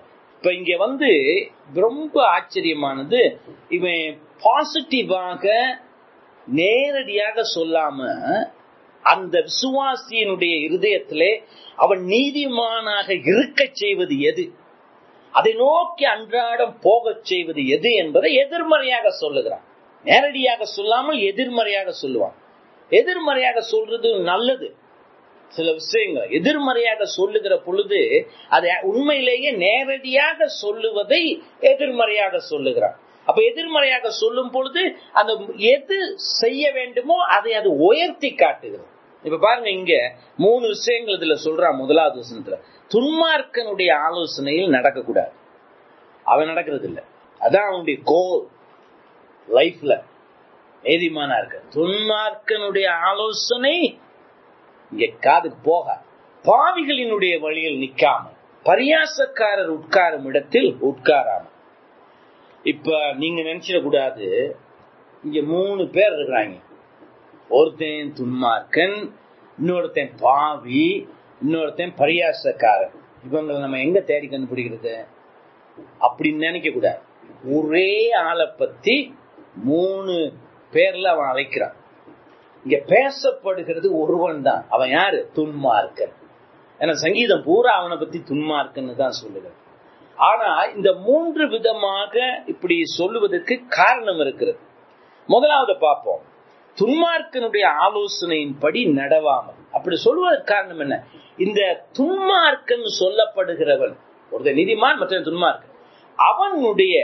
இப்ப இங்க வந்து ரொம்ப ஆச்சரியமானது இவன் பாசிட்டிவாக நேரடியாக சொல்லாம அந்த விசுவாசியினுடைய இருதயத்திலே அவன் நீதிமானாக இருக்க செய்வது எது அதை நோக்கி அன்றாடம் போகச் செய்வது எது என்பதை எதிர்மறையாக சொல்லுகிறான் நேரடியாக சொல்லாமல் எதிர்மறையாக சொல்லுவான் எதிர்மறையாக சொல்றது நல்லது சில விஷயங்கள் எதிர்மறையாக சொல்லுகிற பொழுது அதை உண்மையிலேயே நேரடியாக சொல்லுவதை எதிர்மறையாக சொல்லுகிறான் அப்ப எதிர்மறையாக சொல்லும் பொழுது அந்த எது செய்ய வேண்டுமோ அதை அது உயர்த்தி காட்டுகிறது இப்ப பாருங்க இங்க மூணு விஷயங்கள் இதுல சொல்றான் முதலாவது வசனத்துல துன்மார்க்கனுடைய ஆலோசனையில் நடக்கக்கூடாது அவன் நடக்கிறது இல்லை அதான் அவனுடைய கோல் லைஃப்ல நீதிமானா இருக்க துன்மார்க்கனுடைய ஆலோசனை இங்க காதுக்கு போக பாவிகளினுடைய வழியில் நிக்காம பரியாசக்காரர் உட்காரும் இடத்தில் உட்காராம இப்ப நீங்க நினைச்சிட கூடாது இங்க மூணு பேர் இருக்கிறாங்க ஒருத்தன் துன்மார்க்கன் இன்னொருத்தன் பாவி இன்னொருத்தன் பரியாசக்காரன் இவங்களை நம்ம எங்க தேடி கண்டுபிடிக்கிறது அப்படின்னு நினைக்க கூடாது ஒரே ஆளை பத்தி மூணு பேர்ல அவன் அழைக்கிறான் இங்க பேசப்படுகிறது ஒருவன் தான் அவன் யாரு துன்மார்க்கன் ஏன்னா சங்கீதம் பூரா அவனை பத்தி துன்மார்க்கன்னு தான் சொல்லுகிறது ஆனா இந்த மூன்று விதமாக இப்படி சொல்லுவதற்கு காரணம் இருக்கிறது முதலாவது பார்ப்போம் துன்மார்க்கனுடைய ஆலோசனையின்படி நடவாமல் அப்படி சொல்வதற்கு காரணம் என்ன இந்த துன்மார்க்கன் சொல்லப்படுகிறவன் ஒரு நீதிமான் மற்ற துன்மார்க்கன் அவனுடைய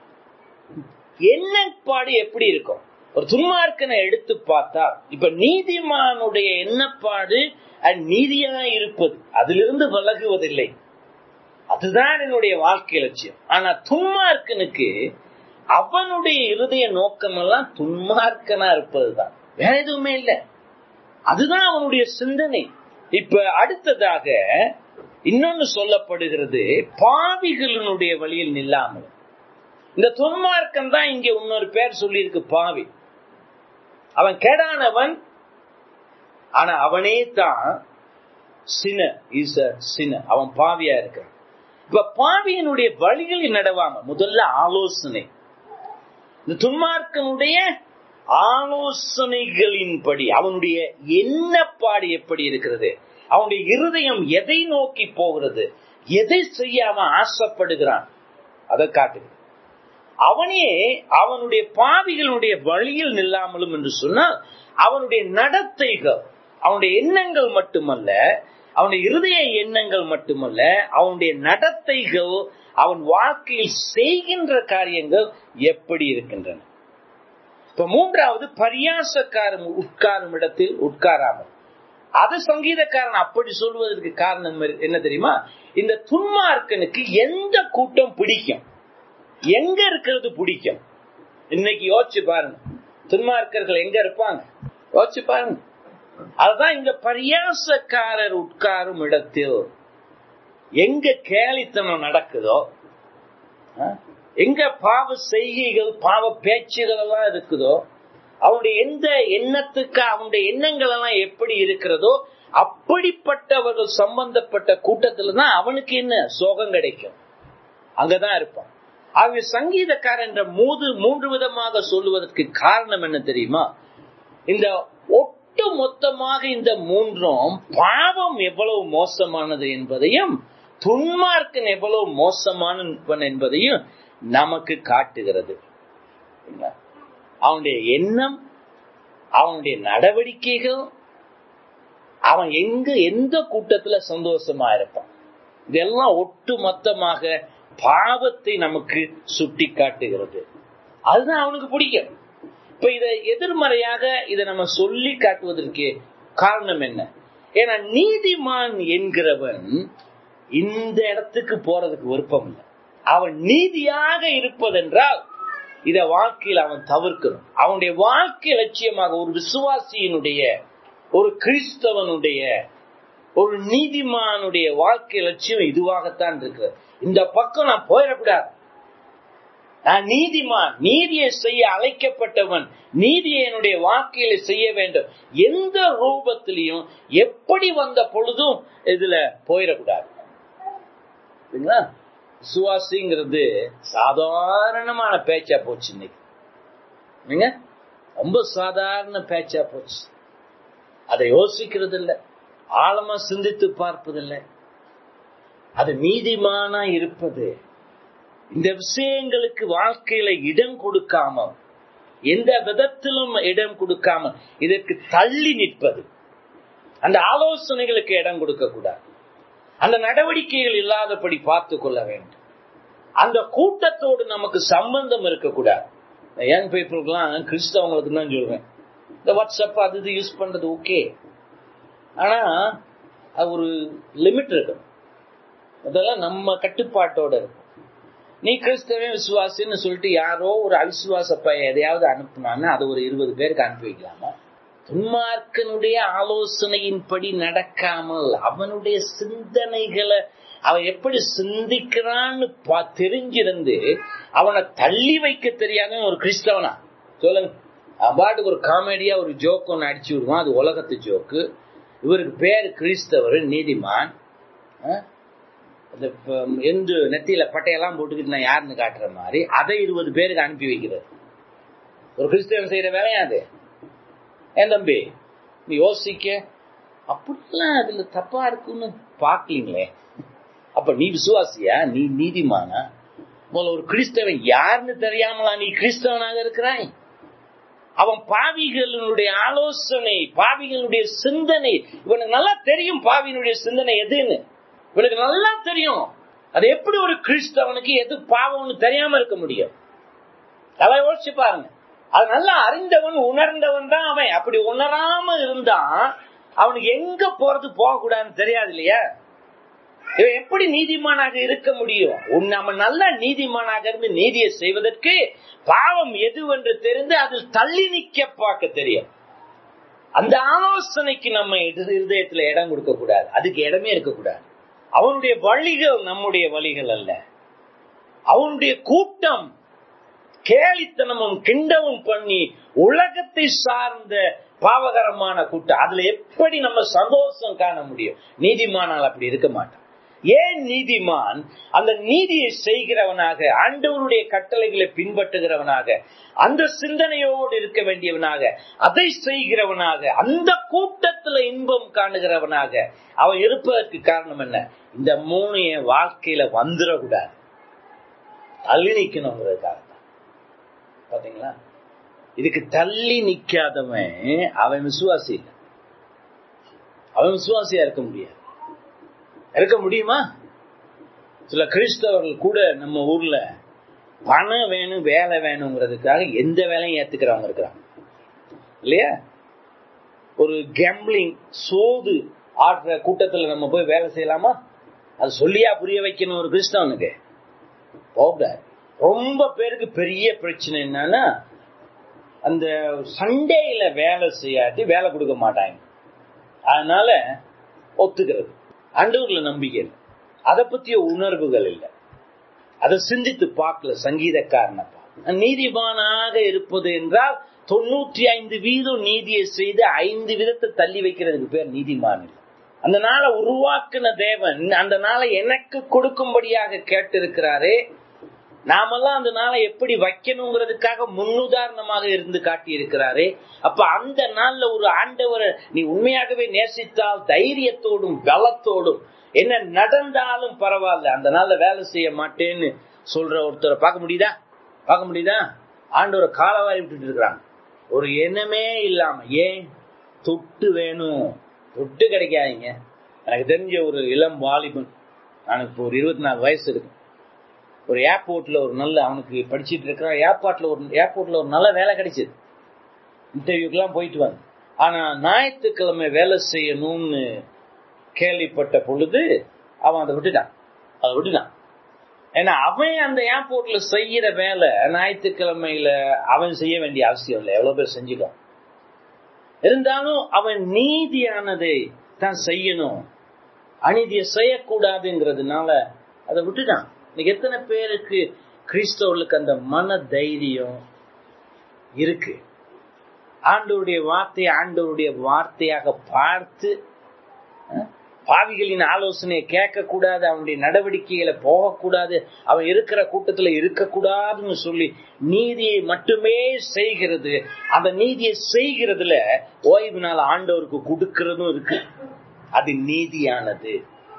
எண்ணப்பாடு எப்படி இருக்கும் ஒரு துன்மார்க்கனை எடுத்து பார்த்தா இப்ப நீதிமானுடைய எண்ணப்பாடு நீதியா இருப்பது அதிலிருந்து விலகுவதில்லை அதுதான் என்னுடைய வாழ்க்கை லட்சியம் ஆனா துன்மார்க்கனுக்கு அவனுடைய இருதய நோக்கம் எல்லாம் துன்மார்க்கனா இருப்பதுதான் வேற எதுவுமே இல்லை அதுதான் அவனுடைய சிந்தனை இப்ப அடுத்ததாக இன்னொன்னு சொல்லப்படுகிறது பாவிகளினுடைய வழியில் நில்லாமல் இந்த துன்மார்க்கன் தான் இங்க இன்னொரு பேர் சொல்லியிருக்கு பாவி அவன் கேடானவன் ஆனா அவனே தான் சின இஸ் சின அவன் பாவியா இருக்கிறான் இப்ப பாவியனுடைய வழிகளில் நடவாம முதல்ல ஆலோசனை இந்த துன்மார்க்கனுடைய ஆலோசனைகளின்படி அவனுடைய எண்ணப்பாடு எப்படி இருக்கிறது அவனுடைய இருதயம் எதை நோக்கி போகிறது எதை செய்ய அவன் ஆசைப்படுகிறான் அதை காட்டுகிறது அவனே அவனுடைய பாவிகளுடைய வழியில் நில்லாமலும் என்று சொன்னால் அவனுடைய நடத்தைகள் அவனுடைய எண்ணங்கள் மட்டுமல்ல அவனுடைய இருதய எண்ணங்கள் மட்டுமல்ல அவனுடைய நடத்தைகள் அவன் வாழ்க்கையில் செய்கின்ற காரியங்கள் எப்படி இருக்கின்றன இப்ப மூன்றாவது பரியாசக்காரன் உட்காரும் இடத்தில் உட்காராமல் அது சங்கீதக்காரன் அப்படி சொல்வதற்கு காரணம் என்ன தெரியுமா இந்த துன்மார்க்கனுக்கு எந்த கூட்டம் பிடிக்கும் எங்க இருக்கிறது பிடிக்கும் இன்னைக்கு யோசிச்சு பாருங்க துன்மார்க்கர்கள் எங்க இருப்பாங்க யோசிச்சு பாருங்க அதுதான் இங்க பரியாசக்காரர் உட்காரும் இடத்தில் எங்க கேலித்தனம் நடக்குதோ எங்க பாவ செய்கைகள் பாவ பேச்சுகள் எல்லாம் இருக்குதோ அவனுடைய எந்த எண்ணத்துக்கு அவனுடைய எண்ணங்கள் எல்லாம் எப்படி இருக்கிறதோ அப்படிப்பட்டவர்கள் சம்பந்தப்பட்ட கூட்டத்துல தான் அவனுக்கு என்ன சோகம் கிடைக்கும் அங்கதான் இருப்பான் ஆகவே சங்கீதக்காரன் என்ற மூது மூன்று விதமாக சொல்லுவதற்கு காரணம் என்ன தெரியுமா இந்த ஒட்டு மொத்தமாக இந்த மூன்றும் பாவம் எவ்வளவு மோசமானது என்பதையும் துன்மார்க்கன் எவ்வளவு மோசமானவன் என்பதையும் நமக்கு காட்டுகிறது அவனுடைய எண்ணம் அவனுடைய நடவடிக்கைகள் அவன் எங்க எந்த கூட்டத்துல சந்தோஷமா இருப்பான் இதெல்லாம் ஒட்டு மொத்தமாக பாவத்தை நமக்கு சுட்டி காட்டுகிறது அதுதான் அவனுக்கு பிடிக்கும் இப்ப இத எதிர்மறையாக இதை நம்ம சொல்லி காட்டுவதற்கு காரணம் என்ன ஏன்னா நீதிமான் என்கிறவன் இந்த இடத்துக்கு போறதுக்கு விருப்பம் இல்லை அவன் நீதியாக இருப்பதென்றால் இத வாழ்க்கையில் அவன் தவிர்க்கணும் அவனுடைய வாழ்க்கை லட்சியமாக ஒரு விசுவாசியினுடைய ஒரு கிறிஸ்தவனுடைய ஒரு நீதிமானுடைய வாழ்க்கை லட்சியம் இதுவாகத்தான் இருக்கிறது இந்த பக்கம் நான் போயிடக்கூடாது நான் நீதிமான் நீதியை செய்ய அழைக்கப்பட்டவன் நீதியை என்னுடைய வாழ்க்கையில செய்ய வேண்டும் எந்த ரூபத்திலையும் எப்படி வந்த பொழுதும் இதுல போயிடக்கூடாது விசுவாசிங்கிறது சாதாரணமான பேச்சா போச்சு இன்னைக்கு நீங்க ரொம்ப சாதாரண பேச்சா போச்சு அதை யோசிக்கிறது இல்லை ஆழமா சிந்தித்து பார்ப்பதில்லை அது நீதிமானா இருப்பது இந்த விஷயங்களுக்கு வாழ்க்கையில இடம் கொடுக்காம எந்த விதத்திலும் இடம் கொடுக்காம இதற்கு தள்ளி நிற்பது அந்த ஆலோசனைகளுக்கு இடம் கொடுக்க கூடாது அந்த நடவடிக்கைகள் இல்லாதபடி பார்த்து கொள்ள வேண்டும் அந்த கூட்டத்தோடு நமக்கு சம்பந்தம் இருக்கக்கூடாது யங் பீப்புளுக்குலாம் கிறிஸ்தவங்களுக்கு தான் சொல்றேன் இந்த வாட்ஸ்அப் அது இது யூஸ் பண்றது ஓகே ஆனா அது ஒரு லிமிட் இருக்கணும் அதெல்லாம் நம்ம கட்டுப்பாட்டோட இருக்கும் நீ கிறிஸ்தவன் விசுவாசின்னு சொல்லிட்டு யாரோ ஒரு அவிசுவாச பையன் எதையாவது அனுப்புனான்னு அது ஒரு இருபது பேருக்கு அனுப்பி வைக்கலாமா துன்மார்க்கனுடைய ஆலோசனையின்படி நடக்காமல் அவனுடைய சிந்தனைகளை அவன் எப்படி சிந்திக்கிறான்னு தெரிஞ்சிருந்து அவனை தள்ளி வைக்க தெரியாத ஒரு கிறிஸ்தவனா சொல்லுங்க அவன் பாட்டுக்கு ஒரு காமெடியா ஒரு ஜோக் ஒன்று அடிச்சு விடுவான் அது உலகத்து ஜோக்கு இவருக்கு பேர் கிறிஸ்தவர் நீதிமான் இந்த எந்த நெத்தியில பட்டையெல்லாம் போட்டுக்கிட்டு நான் யாருன்னு காட்டுற மாதிரி அதை இருபது பேருக்கு அனுப்பி வைக்கிறது ஒரு கிறிஸ்தவன் செய்யற வேலையா அது ஏன் தம்பி நீ யோசிக்க அப்படிலாம் அதுல தப்பா இருக்குன்னு பாக்கலீங்களே அப்ப நீ விசுவாசியா நீ நீதிமானா முதல்ல ஒரு கிறிஸ்தவன் யாருன்னு தெரியாமலா நீ கிறிஸ்தவனாக இருக்கிறாய் அவன் பாவிகளுடைய ஆலோசனை பாவிகளுடைய சிந்தனை இவனுக்கு நல்லா தெரியும் பாவியினுடைய சிந்தனை எதுன்னு இவனுக்கு நல்லா தெரியும் அது எப்படி ஒரு கிறிஸ்தவனுக்கு எது பாவம்னு தெரியாம இருக்க முடியும் அதை யோசிச்சு பாருங்க அது நல்லா அறிந்தவன் உணர்ந்தவன் தான் அவன் அப்படி உணராம இருந்தான் அவனுக்கு எங்க போறது போக கூடாதுன்னு தெரியாது இல்லையா இவன் எப்படி நீதிமானாக இருக்க முடியும் நம்ம நல்ல நீதிமானாக இருந்து நீதியை செய்வதற்கு பாவம் எதுவென்று தெரிந்து அதில் தள்ளி நிக்க பார்க்க தெரியும் அந்த ஆலோசனைக்கு நம்ம இருதயத்துல இடம் கொடுக்க கூடாது அதுக்கு இடமே இருக்கக்கூடாது அவனுடைய வழிகள் நம்முடைய வழிகள் அல்ல அவனுடைய கூட்டம் கேலித்தனமும் கிண்டமும் பண்ணி உலகத்தை சார்ந்த பாவகரமான கூட்டம் அதுல எப்படி நம்ம சந்தோஷம் காண முடியும் நீதிமானால் அப்படி இருக்க மாட்டான் ஏன் நீதிமான் அந்த நீதியை செய்கிறவனாக ஆண்டவருடைய கட்டளைகளை பின்பற்றுகிறவனாக அந்த சிந்தனையோடு இருக்க வேண்டியவனாக அதை செய்கிறவனாக அந்த கூட்டத்துல இன்பம் காணுகிறவனாக அவன் இருப்பதற்கு காரணம் என்ன இந்த மூணு என் வாழ்க்கையில வந்துடக்கூடாது தள்ளி நிக்கணுங்கிறதுக்காக தான் பாத்தீங்களா இதுக்கு தள்ளி நிக்காதவன் அவன் விசுவாசி இல்லை அவன் விசுவாசியா இருக்க முடியாது இருக்க முடியுமா சில கிறிஸ்தவர்கள் கூட நம்ம ஊர்ல பணம் வேணும் வேலை வேணுங்கிறதுக்காக எந்த வேலையும் ஏத்துக்கிறவங்க இருக்கிறாங்க இல்லையா ஒரு கேம்பிளிங் சோது ஆடுற கூட்டத்துல நம்ம போய் வேலை செய்யலாமா அது சொல்லியா புரிய வைக்கணும் ஒரு கிறிஸ்தவனுக்கு போகாது ரொம்ப பேருக்கு பெரிய பிரச்சனை என்னன்னா அந்த சண்டேல வேலை செய்யாட்டி வேலை கொடுக்க மாட்டாங்க அதனால ஒத்துக்கிறது ஆண்டவர்ல நம்பிக்கை இல்லை அதை பத்திய உணர்வுகள் இல்லை அதை சிந்தித்து பார்க்கல சங்கீதக்காரனப்பா நீதிமானாக இருப்பது என்றால் தொண்ணூற்றி ஐந்து வீதம் நீதியை செய்து ஐந்து விதத்தை தள்ளி வைக்கிறதுக்கு பேர் நீதிமான் இல்லை அந்த நாளை உருவாக்குன தேவன் அந்த நாளை எனக்கு கொடுக்கும்படியாக கேட்டிருக்கிறாரே நாமெல்லாம் அந்த நாளை எப்படி வைக்கணுங்கிறதுக்காக முன்னுதாரணமாக இருந்து காட்டி இருக்கிறாரே அப்ப அந்த நாள்ல ஒரு ஆண்டவரை நீ உண்மையாகவே நேசித்தால் தைரியத்தோடும் பலத்தோடும் என்ன நடந்தாலும் பரவாயில்ல அந்த நாள்ல வேலை செய்ய மாட்டேன்னு சொல்ற ஒருத்தரை பார்க்க முடியுதா பார்க்க முடியுதா ஆண்டவரை காலவாரி விட்டுட்டு இருக்கிறாங்க ஒரு எண்ணமே இல்லாம ஏன் தொட்டு வேணும் தொட்டு கிடைக்காதீங்க எனக்கு தெரிஞ்ச ஒரு இளம் வாலிபன் எனக்கு இப்போ ஒரு இருபத்தி நாலு வயசு இருக்கு ஒரு ஏர்போர்ட்ல ஒரு நல்ல அவனுக்கு படிச்சுட்டு இருக்கிறான் ஏர்போர்ட்ல ஒரு ஏர்போர்ட்ல ஒரு நல்ல வேலை கிடைச்சது இன்டர்வியூக்கெல்லாம் போயிட்டு வந்து ஆனா ஞாயிற்றுக்கிழமை வேலை செய்யணும்னு கேள்விப்பட்ட பொழுது அவன் அதை விட்டுட்டான் அதை விட்டுட்டான் ஏன்னா அவன் அந்த ஏர்போர்ட்ல செய்யற வேலை ஞாயிற்றுக்கிழமையில அவன் செய்ய வேண்டிய அவசியம் இல்லை எவ்வளவு பேர் செஞ்சுக்கலாம் இருந்தாலும் அவன் நீதியானதை தான் செய்யணும் அநீதியை செய்யக்கூடாதுங்கிறதுனால அதை விட்டுட்டான் இன்னைக்கு எத்தனை பேருக்கு கிறிஸ்தவர்களுக்கு அந்த மன தைரியம் இருக்கு ஆண்டவருடைய வார்த்தையை ஆண்டவருடைய வார்த்தையாக பார்த்து பாவி பாவிகளின் ஆலோசனையை கேட்க கூடாது அவனுடைய நடவடிக்கைகளை போகக்கூடாது அவன் இருக்கிற கூட்டத்துல இருக்கக்கூடாதுன்னு சொல்லி நீதியை மட்டுமே செய்கிறது அந்த நீதியை செய்கிறதுல ஓய்வு நாள் ஆண்டவருக்கு கொடுக்கிறதும் இருக்கு அது நீதியானது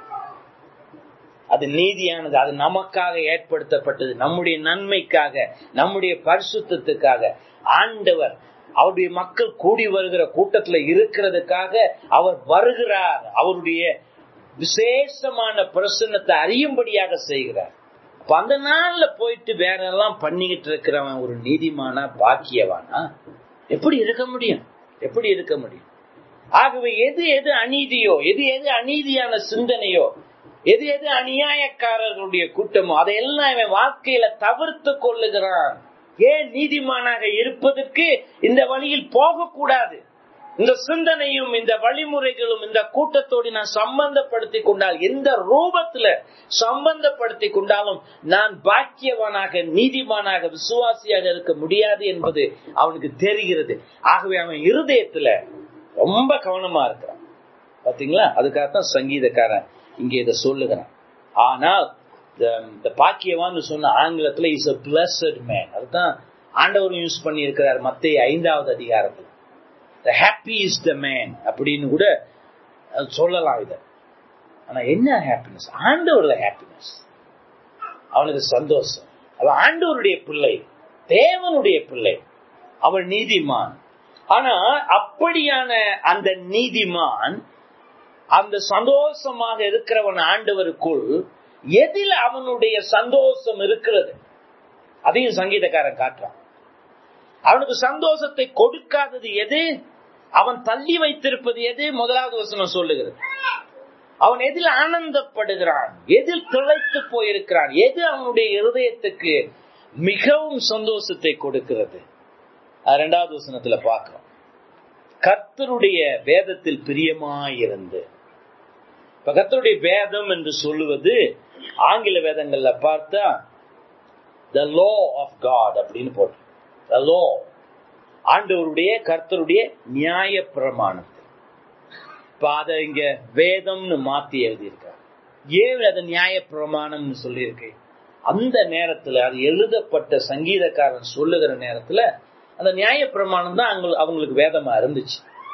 அது நீதியானது அது நமக்காக ஏற்படுத்தப்பட்டது நம்முடைய நன்மைக்காக நம்முடைய பரிசுத்தத்துக்காக ஆண்டவர் அவருடைய மக்கள் கூடி வருகிற கூட்டத்துல இருக்கிறதுக்காக அவர் வருகிறார் அவருடைய விசேஷமான பிரசன்னத்தை அறியும்படியாக செய்கிறார் அப்ப அந்த நாள்ல போயிட்டு வேற எல்லாம் பண்ணிக்கிட்டு இருக்கிறவன் ஒரு நீதிமானா பாக்கியவானா எப்படி இருக்க முடியும் எப்படி இருக்க முடியும் ஆகவே எது எது அநீதியோ எது எது அநீதியான சிந்தனையோ எது எது அநியாயக்காரர்களுடைய கூட்டமோ அதையெல்லாம் இவன் வாழ்க்கையில தவிர்த்து கொள்ளுகிறான் ஏன் நீதிமானாக இருப்பதற்கு இந்த வழியில் போகக்கூடாது இந்த சிந்தனையும் இந்த வழிமுறைகளும் இந்த கூட்டத்தோடு நான் சம்பந்தப்படுத்தி கொண்டால் எந்த ரூபத்துல சம்பந்தப்படுத்தி கொண்டாலும் நான் பாக்கியவானாக நீதிமானாக விசுவாசியாக இருக்க முடியாது என்பது அவனுக்கு தெரிகிறது ஆகவே அவன் இருதயத்துல ரொம்ப கவனமா இருக்கிறான் பாத்தீங்களா அதுக்காகத்தான் சங்கீதக்காரன் இங்கே இதை சொல்லுகிறான் ஆனால் இந்த பாக்கியவான்னு சொன்ன ஆங்கிலத்துல இஸ் அ பிளஸட் மேன் அதுதான் ஆண்டவரும் யூஸ் பண்ணி இருக்கிறார் மத்திய ஐந்தாவது அதிகாரத்துல the happy is the man அப்படின்னு கூட சொல்லலாம் இத ஆனா என்ன ஹாப்பினஸ் ஆண்டவர்ல ஹாப்பினஸ் அவனுக்கு சந்தோஷம் அவன் ஆண்டவருடைய பிள்ளை தேவனுடைய பிள்ளை அவன் நீதிமான் ஆனா அப்படியான அந்த நீதிமான் அந்த சந்தோஷமாக இருக்கிறவன் ஆண்டவருக்குள் எதில் அவனுடைய சந்தோஷம் இருக்கிறது அதையும் சங்கீதக்காரன் காட்டுறான் அவனுக்கு சந்தோஷத்தை கொடுக்காதது எது அவன் தள்ளி வைத்திருப்பது எது முதலாவது வசனம் சொல்லுகிறது அவன் எதில் ஆனந்தப்படுகிறான் எதில் திளைத்து போயிருக்கிறான் எது அவனுடைய இருதயத்துக்கு மிகவும் சந்தோஷத்தை கொடுக்கிறது இரண்டாவது வசனத்துல பார்க்கிறோம் கர்த்தருடைய வேதத்தில் பிரியமாயிருந்து இப்ப கர்த்தருடைய வேதம் என்று சொல்லுவது ஆங்கில வேதங்கள்ல பார்த்தா த லோ ஆஃப் காட் அப்படின்னு போட்டு த லோ ஆண்டவருடைய கர்த்தருடைய நியாய பிரமாணத்தை இப்ப அதை இங்க வேதம்னு மாத்தி எழுதியிருக்கார் ஏன் அதை நியாய பிரமாணம்னு சொல்லியிருக்கு அந்த நேரத்துல அது எழுதப்பட்ட சங்கீதக்காரன் சொல்லுகிற நேரத்துல அந்த நியாய பிரமாணம் தான் அவங்களுக்கு வேதமா இருந்துச்சு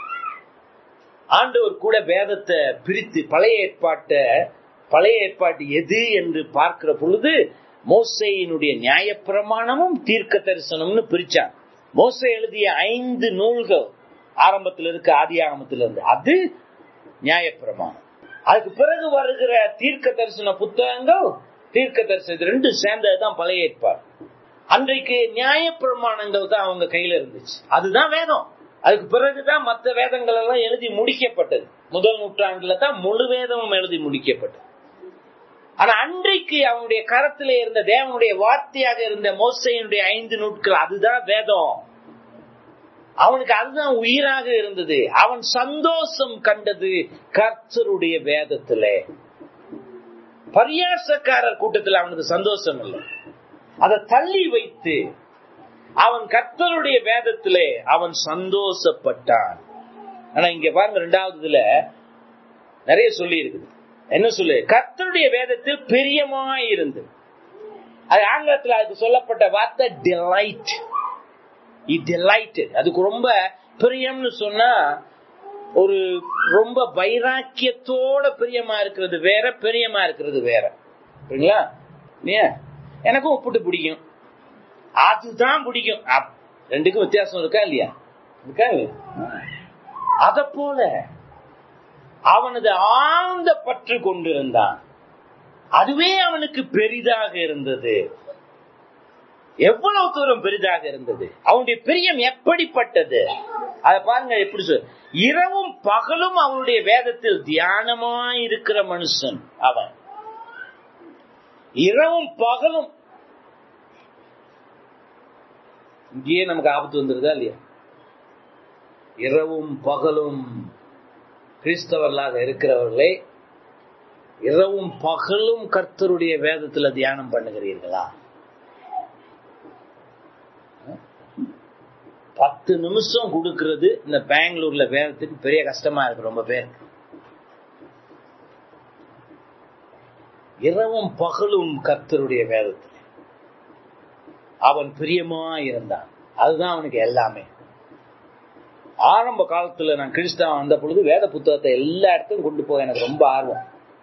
ஆண்டவர் கூட வேதத்தை பிரித்து பழைய ஏற்பாட்டை பழைய ஏற்பாட்டு எது என்று பார்க்கிற பொழுது மோசையினுடைய நியாய பிரமாணமும் தீர்க்க தரிசனம்னு பிரிச்சான் மோசை எழுதிய ஐந்து நூல்கள் ஆரம்பத்தில் இருக்கு ஆதி ஆரம்பத்தில் இருந்து அது நியாய பிரமாணம் அதுக்கு பிறகு வருகிற தீர்க்க தரிசன புத்தகங்கள் தீர்க்க தரிசனம் ரெண்டு சேர்ந்ததுதான் பழைய ஏற்பாடு அன்றைக்கு நியாய பிரமாணங்கள் தான் அவங்க கையில இருந்துச்சு அதுதான் வேதம் அதுக்கு பிறகுதான் மற்ற வேதங்கள் எல்லாம் எழுதி முடிக்கப்பட்டது முதல் நூற்றாண்டுல தான் முழு வேதமும் எழுதி முடிக்கப்பட்டது ஆனா அன்றைக்கு அவனுடைய கரத்துல இருந்த தேவனுடைய வார்த்தையாக இருந்த மோசையினுடைய ஐந்து நூட்கள் அதுதான் வேதம் அவனுக்கு அதுதான் உயிராக இருந்தது அவன் சந்தோஷம் கண்டது கர்த்தருடைய வேதத்திலே பரியாசக்காரர் கூட்டத்தில் அவனுக்கு சந்தோஷம் இல்லை அதை தள்ளி வைத்து அவன் கர்த்தருடைய வேதத்திலே அவன் சந்தோஷப்பட்டான் ஆனா இங்க பாருங்க ரெண்டாவதுல நிறைய சொல்லி இருக்குது என்ன சொல்லு கர்த்தருடைய வேதத்தில் பிரியமாய் இருந்து அது ஆங்கிலத்தில் அதுக்கு சொல்லப்பட்ட வார்த்தை டிலைட் டிலைட் அதுக்கு ரொம்ப பிரியம்னு சொன்னா ஒரு ரொம்ப வைராக்கியத்தோட பிரியமா இருக்கிறது வேற பிரியமா இருக்கிறது வேற சரிங்களா இல்லையா எனக்கும் உப்புட்டு பிடிக்கும் அதுதான் பிடிக்கும் ரெண்டுக்கும் வித்தியாசம் இருக்கா இல்லையா இருக்கா அத போல அவனது ஆழ்ந்த பற்று கொண்டிருந்தான் அதுவே அவனுக்கு பெரிதாக இருந்தது எவ்வளவு தூரம் பெரிதாக இருந்தது அவனுடைய பிரியம் எப்படிப்பட்டது அத பாருங்க எப்படி சொல் இரவும் பகலும் அவனுடைய வேதத்தில் தியானமாய் இருக்கிற மனுஷன் அவன் இரவும் பகலும் இங்கேயே நமக்கு ஆபத்து வந்துருதா இல்லையா இரவும் பகலும் கிறிஸ்தவர்களாக இருக்கிறவர்களே இரவும் பகலும் கர்த்தருடைய வேதத்துல தியானம் பண்ணுகிறீர்களா பத்து நிமிஷம் கொடுக்கறது இந்த பெங்களூர்ல வேதத்துக்கு பெரிய கஷ்டமா இருக்கு ரொம்ப பேருக்கு இரவும் பகலும் கர்த்தருடைய வேதத்தில் அவன் பிரியமா இருந்தான் அதுதான் அவனுக்கு எல்லாமே ஆரம்ப காலத்துல நான் கிறிஸ்தவன் வந்த பொழுது வேத புத்தகத்தை எல்லா இடத்துக்கும் கொண்டு போக எனக்கு ரொம்ப ஆர்வம்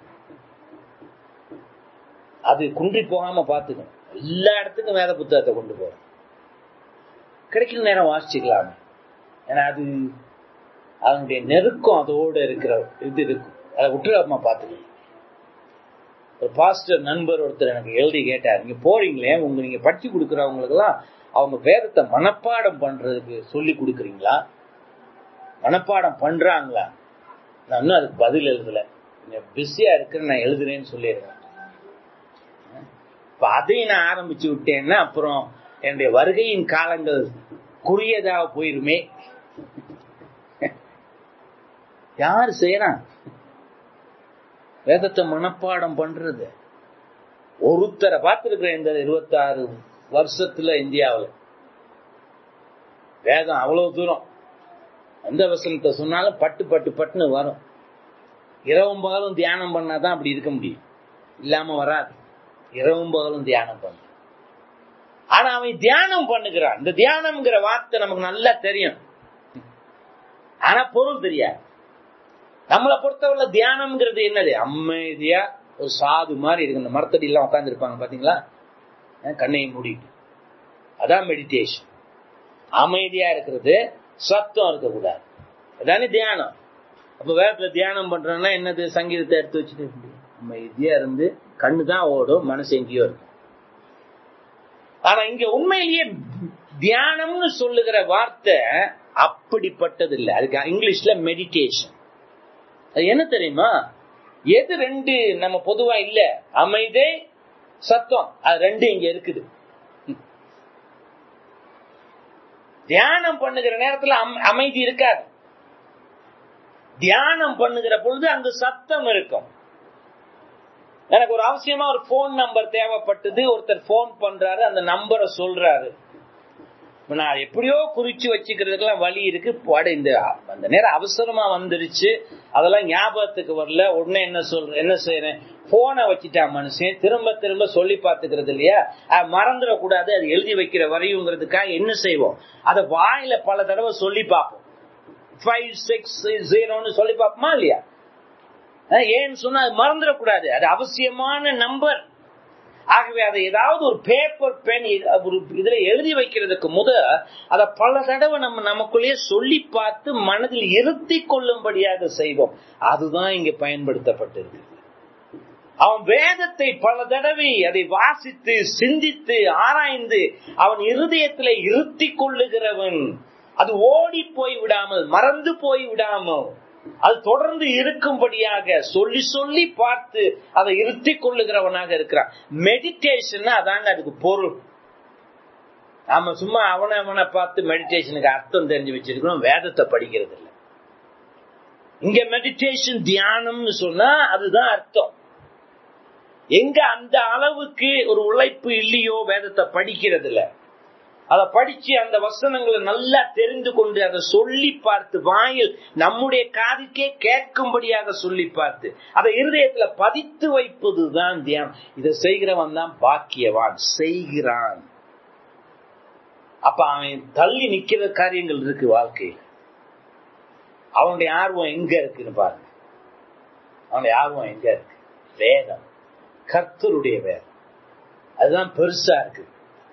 அது குன்றி போகாம பாத்துக்கணும் எல்லா இடத்துக்கும் வேத புத்தகத்தை கொண்டு போறேன் கிடைக்கிற நேரம் வாசிச்சுக்கலாமே ஏன்னா அது அதனுடைய நெருக்கம் அதோட இருக்கிற இது இருக்கும் அதை விட்டுறாம பாத்துக்கணும் ஒரு பாஸ்டர் நண்பர் ஒருத்தர் எனக்கு எழுதி கேட்டார் நீங்க போறீங்களே உங்க நீங்க படிச்சு கொடுக்கறவங்களுக்கு எல்லாம் அவங்க வேதத்தை மனப்பாடம் பண்றதுக்கு சொல்லி கொடுக்குறீங்களா மனப்பாடம் பண்றாங்களா நான் இன்னும் அதுக்கு பதில் எழுதல கொஞ்சம் பிஸியா இருக்கிறேன் நான் எழுதுறேன்னு சொல்லிடுறேன் இப்ப அதையும் நான் ஆரம்பிச்சு விட்டேன்னா அப்புறம் என்னுடைய வருகையின் காலங்கள் குறுகியதாக போயிருமே யாரு செய்யறான் வேதத்தை மனப்பாடம் பண்றது ஒருத்தரை பார்த்திருக்கிறேன் இந்த இருபத்தி ஆறு வருஷத்துல இந்தியாவில் வேதம் அவ்வளவு தூரம் எந்த வசனத்தை சொன்னாலும் பட்டு பட்டு பட்டுன்னு வரும் இரவும் பகலும் தியானம் பண்ணாதான் அப்படி இருக்க முடியும் இல்லாம வராது இரவும் பகலும் தியானம் பண்ண ஆனா அவன் தியானம் பண்ணுகிறான் இந்த தியானம்ங்கிற வார்த்தை நமக்கு நல்லா தெரியும் ஆனா பொருள் தெரியாது நம்மளை பொறுத்தவரை தியானம்ங்கிறது என்னது அமைதியா ஒரு சாது மாதிரி இருக்கு இந்த மரத்தடி எல்லாம் உட்கார்ந்து இருப்பாங்க பாத்தீங்களா கண்ணையை மூடிட்டு அதான் மெடிடேஷன் அமைதியா இருக்கிறது சத்தம் இருக்கக்கூடாது அதானே தியானம் அப்ப வேகத்துல தியானம் பண்றோம்னா என்னது சங்கீதத்தை எடுத்து வச்சுட்டு அமைதியா இருந்து கண்ணு தான் ஓடும் மனசு எங்கேயோ இருக்கும் ஆனா இங்க உண்மையிலேயே தியானம்னு சொல்லுகிற வார்த்தை அப்படிப்பட்டது இல்லை அதுக்கு இங்கிலீஷ்ல மெடிடேஷன் அது என்ன தெரியுமா எது ரெண்டு நம்ம பொதுவா இல்ல அமைதே சத்தம் அது ரெண்டு இங்க இருக்குது தியானம் பண்ணுகிற நேரத்துல அமைதி இருக்காது தியானம் பண்ணுகிற பொழுது அங்கு சத்தம் இருக்கும் எனக்கு ஒரு அவசியமா ஒரு போன் நம்பர் தேவைப்பட்டது ஒருத்தர் போன் பண்றாரு அந்த நம்பரை சொல்றாரு நான் எப்படியோ குறிச்சு வச்சுக்கிறதுக்கெல்லாம் வழி இருக்கு இந்த அந்த நேரம் அவசரமா வந்துருச்சு அதெல்லாம் ஞாபகத்துக்கு வரல உடனே என்ன சொல்ற என்ன செய்யறேன் போனை வச்சுட்டா மனுஷன் திரும்ப திரும்ப சொல்லி பார்த்துக்கிறது இல்லையா மறந்துடக்கூடாது அது எழுதி வைக்கிற வரையுங்கிறதுக்காக என்ன செய்வோம் அதை வாயில பல தடவை சொல்லி பார்ப்போம் ஃபைவ் சிக்ஸ் ஜீரோன்னு சொல்லி பார்ப்போமா இல்லையா ஏன்னு சொன்னா அது மறந்துடக்கூடாது அது அவசியமான நம்பர் ஆகவே அதை ஏதாவது ஒரு பேப்பர் பென் ஒரு இதுல எழுதி வைக்கிறதுக்கு முத அதை பல தடவை நம்ம நமக்குள்ளேயே சொல்லி பார்த்து மனதில் இருத்தி கொள்ளும்படியாக செய்வோம் அதுதான் இங்க பயன்படுத்தப்பட்டிருக்கு அவன் வேதத்தை பல தடவை அதை வாசித்து சிந்தித்து ஆராய்ந்து அவன் இருதயத்துல இருத்தி கொள்ளுகிறவன் அது ஓடி போய் விடாமல் மறந்து போய் விடாமல் அது தொடர்ந்து இருக்கும்படியாக சொல்லி சொல்லி பார்த்து அதை இருத்தி கொள்ளுகிறவனாக இருக்கிறான் மெடிடேஷன் அதாங்க அதுக்கு பொருள் நாம சும்மா அவனை அவனை பார்த்து மெடிடேஷனுக்கு அர்த்தம் தெரிஞ்சு வச்சிருக்கணும் வேதத்தை படிக்கிறது இல்லை இங்க மெடிடேஷன் தியானம்னு சொன்னா அதுதான் அர்த்தம் எங்க அந்த அளவுக்கு ஒரு உழைப்பு இல்லையோ வேதத்தை படிக்கிறது இல்லை அதை படிச்சு அந்த வசனங்களை நல்லா தெரிந்து கொண்டு அதை சொல்லி பார்த்து வாயில் நம்முடைய காதுக்கே கேட்கும்படியாக சொல்லி பார்த்து அதை இருதயத்துல பதித்து வைப்பதுதான் தியானம் இதை செய்கிறவன் தான் பாக்கியவான் செய்கிறான் அப்ப அவன் தள்ளி நிக்கிற காரியங்கள் இருக்கு வாழ்க்கையில் அவனுடைய ஆர்வம் எங்க இருக்குன்னு பாருங்க அவனுடைய ஆர்வம் எங்க இருக்கு வேதம் கர்த்தருடைய வேதம் அதுதான் பெருசா இருக்கு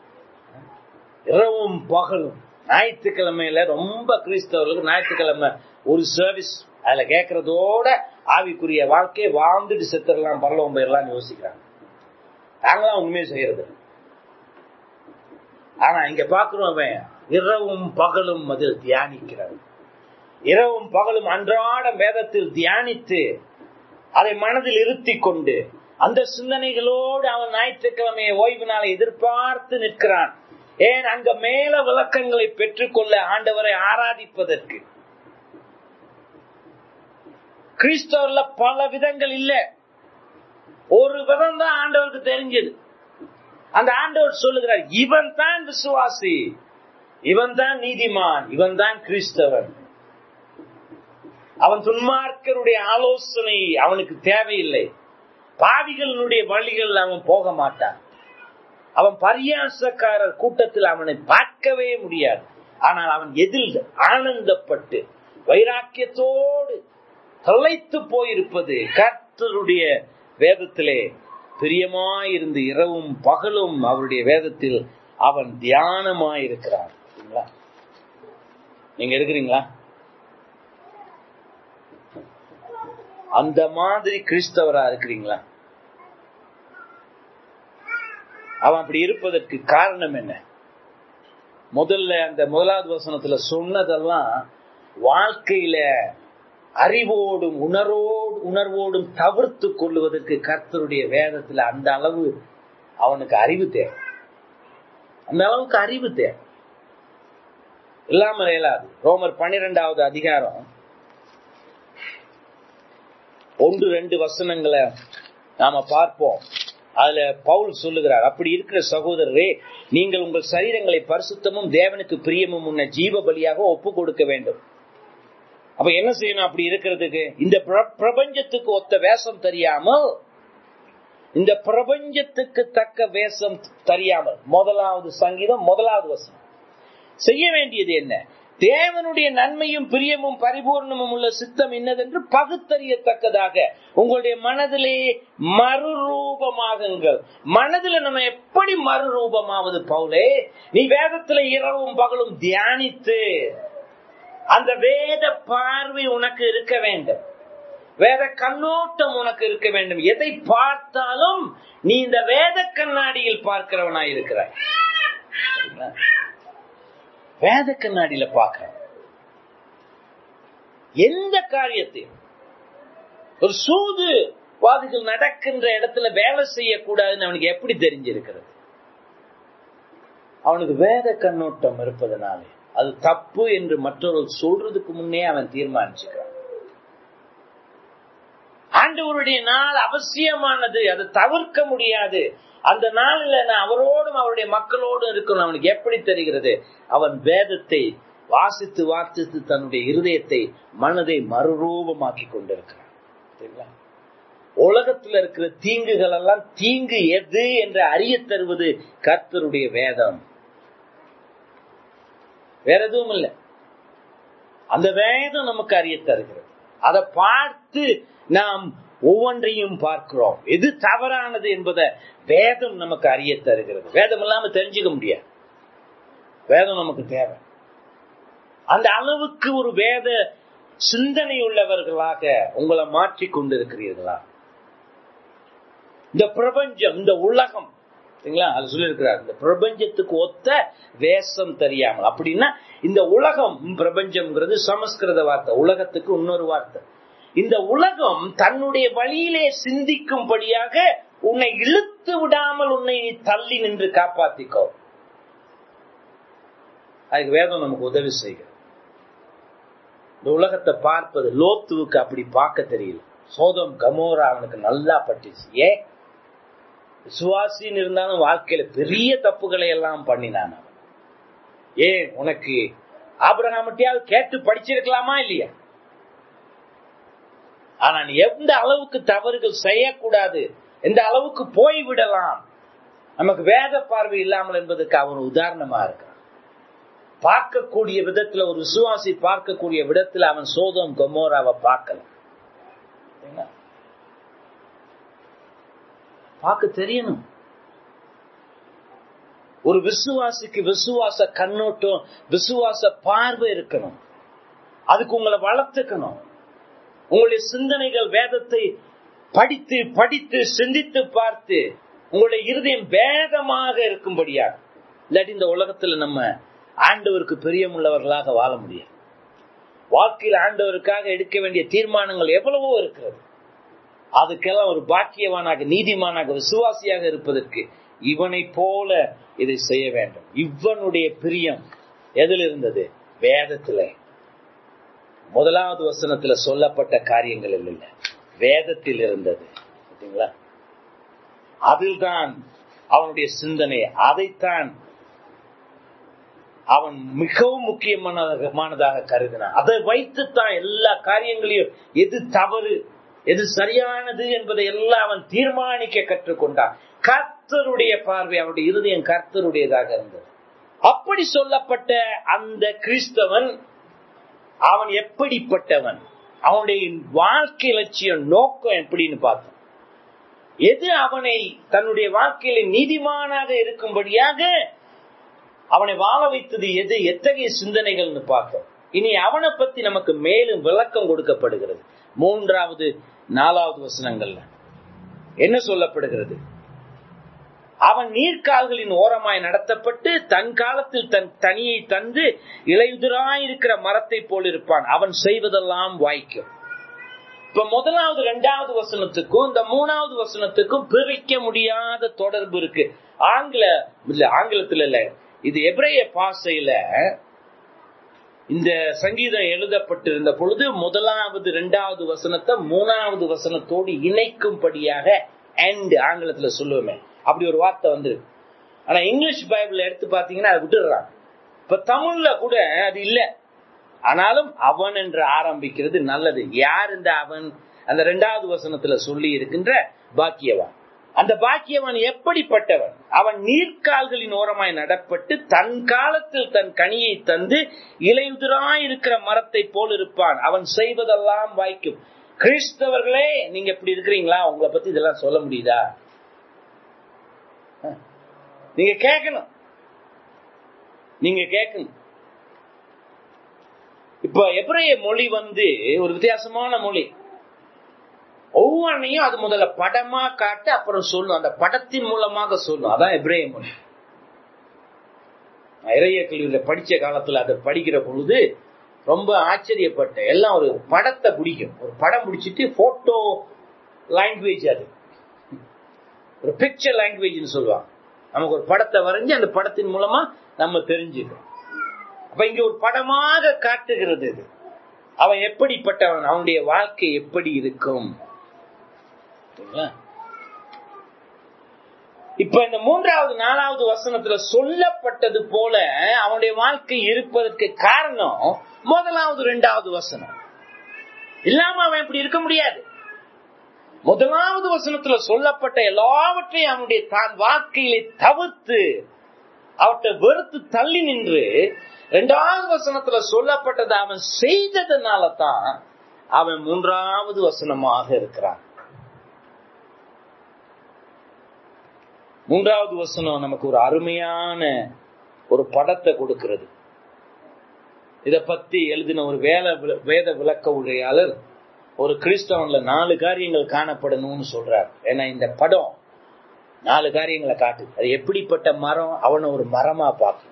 இரவும் பகலும் ஞாயிற்றுக்கிழமையில ரொம்ப கிறிஸ்தவர்களுக்கு ஞாயிற்றுக்கிழமை ஒரு சர்வீஸ் அதுல கேட்கறதோட ஆவிக்குரிய வாழ்க்கையை வாழ்ந்துட்டு செத்துடலாம் பரலவம் போயிடலாம் யோசிக்கிறாங்க நாங்களாம் உண்மையை செய்யறது ஆனா இங்க பாக்குறோம் அவன் இரவும் பகலும் அதில் தியானிக்கிறான் இரவும் பகலும் அன்றாட வேதத்தில் தியானித்து அதை மனதில் இருத்தி கொண்டு அந்த சிந்தனைகளோடு அவன் ஞாயிற்றுக்கிழமையை ஓய்வு நாளை எதிர்பார்த்து நிற்கிறான் ஏன் அங்க மேல விளக்கங்களை பெற்றுக்கொள்ள ஆண்டவரை ஆராதிப்பதற்கு கிறிஸ்தவர்ல பல விதங்கள் இல்ல ஒரு விதம் தான் ஆண்டவருக்கு தெரிஞ்சது அந்த ஆண்டவர் சொல்லுகிறார் இவன் தான் விசுவாசி இவன் தான் நீதிமான் இவன் தான் கிறிஸ்தவன் அவன் துன்மார்க்கருடைய ஆலோசனை அவனுக்கு தேவையில்லை பாவிகளுடைய வழிகள் அவன் போக மாட்டான் அவன் பரியாசக்காரர் கூட்டத்தில் அவனை பார்க்கவே முடியாது ஆனால் அவன் எதில் ஆனந்தப்பட்டு வைராக்கியத்தோடு தொலைத்து போயிருப்பது கர்த்தருடைய வேதத்திலே பிரியமாயிருந்து இரவும் பகலும் அவருடைய வேதத்தில் அவன் தியானமாயிருக்கிறான் சரிங்களா? நீங்க இருக்கிறீங்களா அந்த மாதிரி கிறிஸ்தவரா இருக்கிறீங்களா அவன் அப்படி இருப்பதற்கு காரணம் என்ன முதல்ல அந்த முதலாவது வசனத்துல சொன்னதெல்லாம் வாழ்க்கையில அறிவோடும் உணர்வோடு உணர்வோடும் தவிர்த்து கொள்வதற்கு கர்த்தருடைய வேதத்துல அந்த அளவு அவனுக்கு அறிவு தேவை அந்த அளவுக்கு அறிவு தேவை இல்லாமல் இயலாது ரோமர் பன்னிரெண்டாவது அதிகாரம் ஒன்று ரெண்டு வசனங்களை நாம பார்ப்போம் அதுல பவுல் சொல்லுகிறார் அப்படி இருக்கிற சகோதரரே நீங்கள் உங்கள் சரீரங்களை பரிசுத்தமும் தேவனுக்கு பிரியமும் உன்ன ஜீவ பலியாக ஒப்பு கொடுக்க வேண்டும் அப்ப என்ன செய்யணும் அப்படி இருக்கிறதுக்கு இந்த பிர- பிரபஞ்சத்துக்கு ஒத்த வேஷம் தெரியாமல் இந்த பிரபஞ்சத்துக்கு தக்க வேஷம் தெரியாமல் முதலாவது சங்கீதம் முதலாவது வசனம் செய்ய வேண்டியது என்ன தேவனுடைய நன்மையும் பிரியமும் பரிபூர்ணமும் உள்ள சித்தம் என்னதென்று பகுத்தறியத்தக்கதாக உங்களுடைய மனதிலே மறுரூபமாகுங்கள் மனதில் நம்ம எப்படி மறுரூபமாவது பவுலே நீ வேதத்துல இரவும் பகலும் தியானித்து அந்த வேத பார்வை உனக்கு இருக்க வேண்டும் வேத கண்ணோட்டம் உனக்கு இருக்க வேண்டும் எதை பார்த்தாலும் நீ இந்த வேத கண்ணாடியில் பார்க்கிறவனாய் இருக்கிறாய் சரிங்களா? வேத கண்ணாடியில பார்க்கிற எந்த காரியத்தையும் ஒரு சூது வாதிகள் நடக்கின்ற இடத்துல வேலை செய்யக்கூடாதுன்னு அவனுக்கு எப்படி தெரிஞ்சிருக்கிறது அவனுக்கு வேத கண்ணோட்டம் இருப்பதனாலே அது தப்பு என்று மற்றவர்கள் சொல்றதுக்கு முன்னே அவன் தீர்மானிச்சுக்கிறான் ஆண்டவருடைய நாள் அவசியமானது அதை தவிர்க்க முடியாது அந்த நாளில் நான் அவரோடும் அவருடைய மக்களோடும் இருக்கணும் அவனுக்கு எப்படி தெரிகிறது அவன் வேதத்தை வாசித்து வாசித்து தன்னுடைய இருதயத்தை மனதை மறுரூபமாக்கி கொண்டிருக்கிறான் சரிங்களா உலகத்துல இருக்கிற தீங்குகள் எல்லாம் தீங்கு எது என்று அறிய தருவது கர்த்தருடைய வேதம் வேற எதுவும் இல்லை அந்த வேதம் நமக்கு அறிய தருகிறது அதை பார்த்து நாம் ஒவ்வொன்றையும் பார்க்கிறோம் எது தவறானது என்பதை வேதம் நமக்கு அறிய தருகிறது வேதம் இல்லாம தெரிஞ்சுக்க முடியாது வேதம் நமக்கு தேவை அந்த அளவுக்கு ஒரு வேத சிந்தனை உள்ளவர்களாக உங்களை மாற்றிக் கொண்டிருக்கிறீர்களா இந்த பிரபஞ்சம் இந்த உலகம் சரிங்களா அது சொல்லியிருக்கிறார் இந்த பிரபஞ்சத்துக்கு ஒத்த வேஷம் தெரியாமல் அப்படின்னா இந்த உலகம் பிரபஞ்சம்ங்கிறது சமஸ்கிருத வார்த்தை உலகத்துக்கு இன்னொரு வார்த்தை இந்த உலகம் தன்னுடைய வழியிலே சிந்திக்கும்படியாக உன்னை இழுத்து விடாமல் உன்னை நீ தள்ளி நின்று காப்பாத்திக்கோ அதுக்கு வேதம் நமக்கு உதவி செய்கிறது இந்த உலகத்தை பார்ப்பது லோத்துவுக்கு அப்படி பார்க்க தெரியல சோதம் கமோரா அவனுக்கு நல்லா பட்டுச்சு ஏன் விசுவாசின்னு இருந்தாலும் வாழ்க்கையில பெரிய தப்புகளை எல்லாம் பண்ணினான் அவன் ஏன் உனக்கு ஆபிரகாமட்டியாவது கேட்டு படிச்சிருக்கலாமா இல்லையா ஆனா நீ எந்த அளவுக்கு தவறுகள் செய்யக்கூடாது எந்த அளவுக்கு போய் விடலாம் நமக்கு வேத பார்வை இல்லாமல் என்பதற்கு அவன் உதாரணமா இருக்கிறான் பார்க்கக்கூடிய விதத்துல ஒரு விசுவாசி பார்க்கக்கூடிய விதத்துல அவன் சோதம் கொமோராவை பார்க்கல சரிங்களா? பார்க்க தெரியணும் ஒரு விசுவாசிக்கு விசுவாச கண்ணோட்டம் விசுவாச பார்வை இருக்கணும் அதுக்கு உங்களை வளர்த்துக்கணும் உங்களுடைய சிந்தனைகள் வேதத்தை படித்து படித்து சிந்தித்து பார்த்து உங்களுடைய இருதயம் வேதமாக இருக்கும்படியாக இல்லாட்டி இந்த உலகத்துல நம்ம ஆண்டவருக்கு பிரியமுள்ளவர்களாக வாழ முடியாது வாழ்க்கையில் ஆண்டவருக்காக எடுக்க வேண்டிய தீர்மானங்கள் எவ்வளவோ இருக்கிறது அதுக்கெல்லாம் ஒரு பாக்கியவானாக நீதிமானாக விசுவாசியாக இருப்பதற்கு இவனை போல இதை செய்ய வேண்டும் இவனுடைய பிரியம் எதில் இருந்தது வேதத்திலே முதலாவது வசனத்துல சொல்லப்பட்ட காரியங்கள் இல்ல வேதத்தில் இருந்தது பார்த்தீங்களா அதில்தான் அவனுடைய சிந்தனை அதைத்தான் அவன் மிகவும் முக்கியமானதாக கருதினான் அதை வைத்துத்தான் எல்லா காரியங்களையும் எது தவறு எது சரியானது என்பதை எல்லாம் அவன் தீர்மானிக்க கற்றுக்கொண்டான் கர்த்தருடைய பார்வை அவனுடைய இருதயம் கர்த்தருடையதாக இருந்தது அப்படி சொல்லப்பட்ட அந்த கிறிஸ்தவன் அவன் எப்படிப்பட்டவன் அவனுடைய வாழ்க்கை லட்சியம் நோக்கம் எப்படின்னு பார்த்தோம் எது அவனை தன்னுடைய வாழ்க்கையில நீதிமானாக இருக்கும்படியாக அவனை வாழ வைத்தது எது எத்தகைய சிந்தனைகள்னு பார்த்தோம் இனி அவனை பத்தி நமக்கு மேலும் விளக்கம் கொடுக்கப்படுகிறது மூன்றாவது நாலாவது வசனங்கள்ல என்ன சொல்லப்படுகிறது அவன் நீர்க்கால்களின் ஓரமாய் நடத்தப்பட்டு தன் காலத்தில் தன் தனியை தந்து இலையுதிராயிருக்கிற மரத்தை போல் இருப்பான் அவன் செய்வதெல்லாம் வாய்க்கும் இப்ப முதலாவது இரண்டாவது வசனத்துக்கும் இந்த மூணாவது வசனத்துக்கும் பிரிக்க முடியாத தொடர்பு இருக்கு ஆங்கில இல்ல ஆங்கிலத்துல இல்ல இது எப்ரைய பாசையில இந்த சங்கீதம் எழுதப்பட்டிருந்த பொழுது முதலாவது இரண்டாவது வசனத்தை மூணாவது வசனத்தோடு இணைக்கும்படியாக அண்ட் ஆங்கிலத்துல சொல்லுவோமே அப்படி ஒரு வார்த்தை வந்துருக்கு ஆனா இங்கிலீஷ் பைபிள் எடுத்து பாத்தீங்கன்னா அதை விட்டுடுறாங்க இப்ப தமிழ்ல கூட அது இல்ல ஆனாலும் அவன் என்று ஆரம்பிக்கிறது நல்லது யார் இந்த அவன் அந்த இரண்டாவது வசனத்துல சொல்லி இருக்கின்ற பாக்கியவான் அந்த பாக்கியவன் எப்படிப்பட்டவன் அவன் நீர்க்கால்களின் ஓரமாய் நடப்பட்டு தன் காலத்தில் தன் கனியை தந்து இலையுதிராய் இருக்கிற மரத்தை போல் இருப்பான் அவன் செய்வதெல்லாம் வாய்க்கும் கிறிஸ்தவர்களே நீங்க இப்படி இருக்கிறீங்களா உங்களை பத்தி இதெல்லாம் சொல்ல முடியுதா நீங்க கேட்கணும் நீங்க கேட்கணும் இப்ப எப்ரைய மொழி வந்து ஒரு வித்தியாசமான மொழி ஒவ்வொன்றையும் அது முதல்ல படமா காட்டு அப்புறம் சொல்லும் அந்த படத்தின் மூலமாக சொல்லும் அதான் எப்ரேய மொழி இறைய கல்வியில படிச்ச காலத்துல அதை படிக்கிற பொழுது ரொம்ப ஆச்சரியப்பட்டேன் எல்லாம் ஒரு படத்தை பிடிக்கும் ஒரு படம் பிடிச்சிட்டு போட்டோ லாங்குவேஜ் அது ஒரு பிக்சர் லாங்குவேஜ்னு சொல்லுவாங்க நமக்கு ஒரு படத்தை வரைஞ்சு அந்த படத்தின் மூலமா நம்ம தெரிஞ்சுக்கிறோம் அப்ப இங்க ஒரு படமாக காட்டுகிறது இது அவன் எப்படிப்பட்டவன் அவனுடைய வாழ்க்கை எப்படி இருக்கும் இப்ப இந்த மூன்றாவது நாலாவது வசனத்துல சொல்லப்பட்டது போல அவனுடைய வாழ்க்கை இருப்பதற்கு காரணம் முதலாவது இரண்டாவது வசனம் இல்லாம அவன் இப்படி இருக்க முடியாது முதலாவது வசனத்துல சொல்லப்பட்ட எல்லாவற்றையும் அவனுடைய தான் வாழ்க்கையிலே தவிர்த்து அவற்றை வெறுத்து தள்ளி நின்று இரண்டாவது வசனத்துல சொல்லப்பட்டது அவன் செய்ததுனால தான் அவன் மூன்றாவது வசனமாக இருக்கிறான் மூன்றாவது வசனம் நமக்கு ஒரு அருமையான ஒரு படத்தை கொடுக்கிறது இத பத்தி எழுதின ஒரு வேத வேத விளக்க உரையாளர் ஒரு கிறிஸ்தவன்ல நாலு காரியங்கள் காணப்படணும்னு சொல்றார் ஏன்னா இந்த படம் நாலு காரியங்களை காட்டு அது எப்படிப்பட்ட மரம் அவனை ஒரு மரமா பார்க்கும்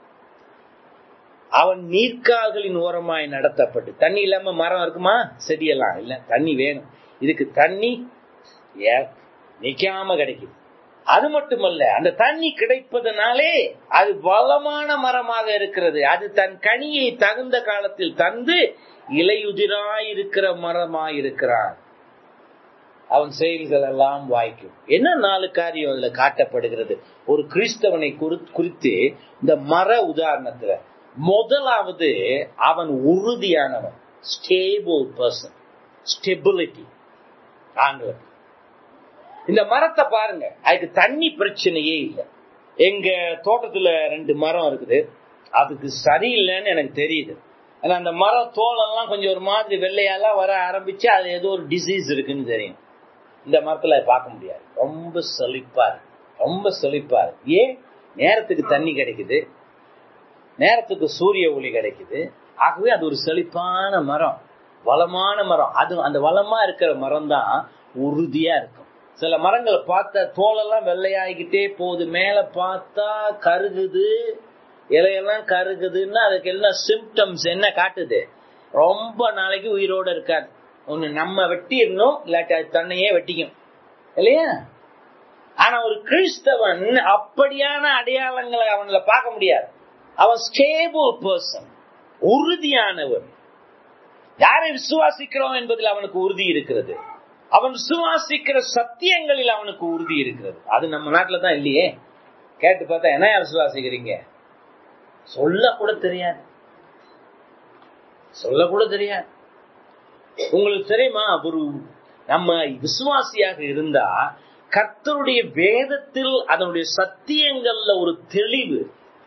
அவன் நீர்க்கால்களின் ஓரமாய் நடத்தப்பட்டு தண்ணி இல்லாம மரம் இருக்குமா செடியெல்லாம் இல்ல தண்ணி வேணும் இதுக்கு தண்ணி நிக்காம கிடைக்குது அது மட்டுமல்ல அந்த தண்ணி கிடைப்பதனாலே அது வளமான மரமாக இருக்கிறது அது தன் கனியை தகுந்த காலத்தில் தந்து இலையுதிராயிருக்கிற மரமாயிருக்கிறான் அவன் செயல்கள் எல்லாம் வாய்க்கும் என்ன நாலு காரியம் அதுல காட்டப்படுகிறது ஒரு கிறிஸ்தவனை குறித்து இந்த மர உதாரணத்துல முதலாவது அவன் உறுதியானவன் ஸ்டேபிள் பர்சன் ஸ்டெபிலிட்டி ஆங்கிலம் இந்த மரத்தை பாருங்க அதுக்கு தண்ணி பிரச்சனையே இல்லை எங்க தோட்டத்துல ரெண்டு மரம் இருக்குது அதுக்கு சரியில்லைன்னு எனக்கு தெரியுது ஏன்னா அந்த மரம் தோலெல்லாம் கொஞ்சம் ஒரு மாதிரி வெள்ளையெல்லாம் வர ஆரம்பிச்சு அது ஏதோ ஒரு டிசீஸ் இருக்குன்னு தெரியும் இந்த மரத்துல பார்க்க முடியாது ரொம்ப செழிப்பா இருக்கு ரொம்ப செழிப்பா இருக்கு ஏன் நேரத்துக்கு தண்ணி கிடைக்குது நேரத்துக்கு சூரிய ஒளி கிடைக்குது ஆகவே அது ஒரு செழிப்பான மரம் வளமான மரம் அது அந்த வளமா இருக்கிற மரம் தான் உறுதியா இருக்கும் சில மரங்களை பார்த்தா தோலெல்லாம் வெள்ளையாகிக்கிட்டே போகுது மேல பார்த்தா கருகுது இலையெல்லாம் கருகுதுன்னா அதுக்கு என்ன சிம்டம்ஸ் என்ன காட்டுது ரொம்ப நாளைக்கு உயிரோட இருக்காது ஒண்ணு நம்ம வெட்டிடணும் இல்லாட்டி அது தன்னையே வெட்டிக்கும் இல்லையா ஆனா ஒரு கிறிஸ்தவன் அப்படியான அடையாளங்களை அவன்ல பார்க்க முடியாது அவன் ஸ்டேபிள் பர்சன் உறுதியானவன் யாரை விசுவாசிக்கிறோம் என்பதில் அவனுக்கு உறுதி இருக்கிறது அவன் விசுவாசிக்கிற சத்தியங்களில் அவனுக்கு உறுதி இருக்கிறது அது நம்ம நாட்டில தான் இல்லையே கேட்டு பார்த்தா என்ன விசுவாசிக்கிறீங்க சொல்ல கூட தெரியாது சொல்ல கூட தெரியாது உங்களுக்கு தெரியுமா ஒரு நம்ம விசுவாசியாக இருந்தா கர்த்தருடைய வேதத்தில் அதனுடைய சத்தியங்கள்ல ஒரு தெளிவு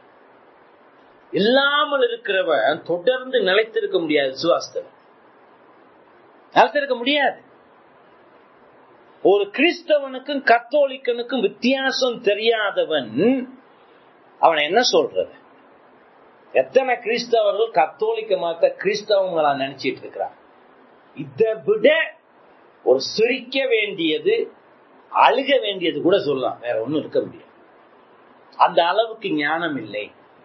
இல்லாமல் இருக்கிறவன் தொடர்ந்து நிலைத்திருக்க முடியாது விசுவாசத்தில் நிலைத்திருக்க முடியாது ஒரு கிறிஸ்தவனுக்கும் கத்தோலிக்கனுக்கும் வித்தியாசம் தெரியாதவன் அவன் என்ன சொல்றது எத்தனை கிறிஸ்தவர்கள் கத்தோலிக்க மத கிறிஸ்தவங்களா நினைச்சிட்டு இருக்கிறான் இதை விட ஒரு சிரிக்க வேண்டியது அழுக வேண்டியது கூட சொல்லலாம் வேற ஒண்ணும் இருக்க முடியாது அந்த அளவுக்கு ஞானம் இல்லை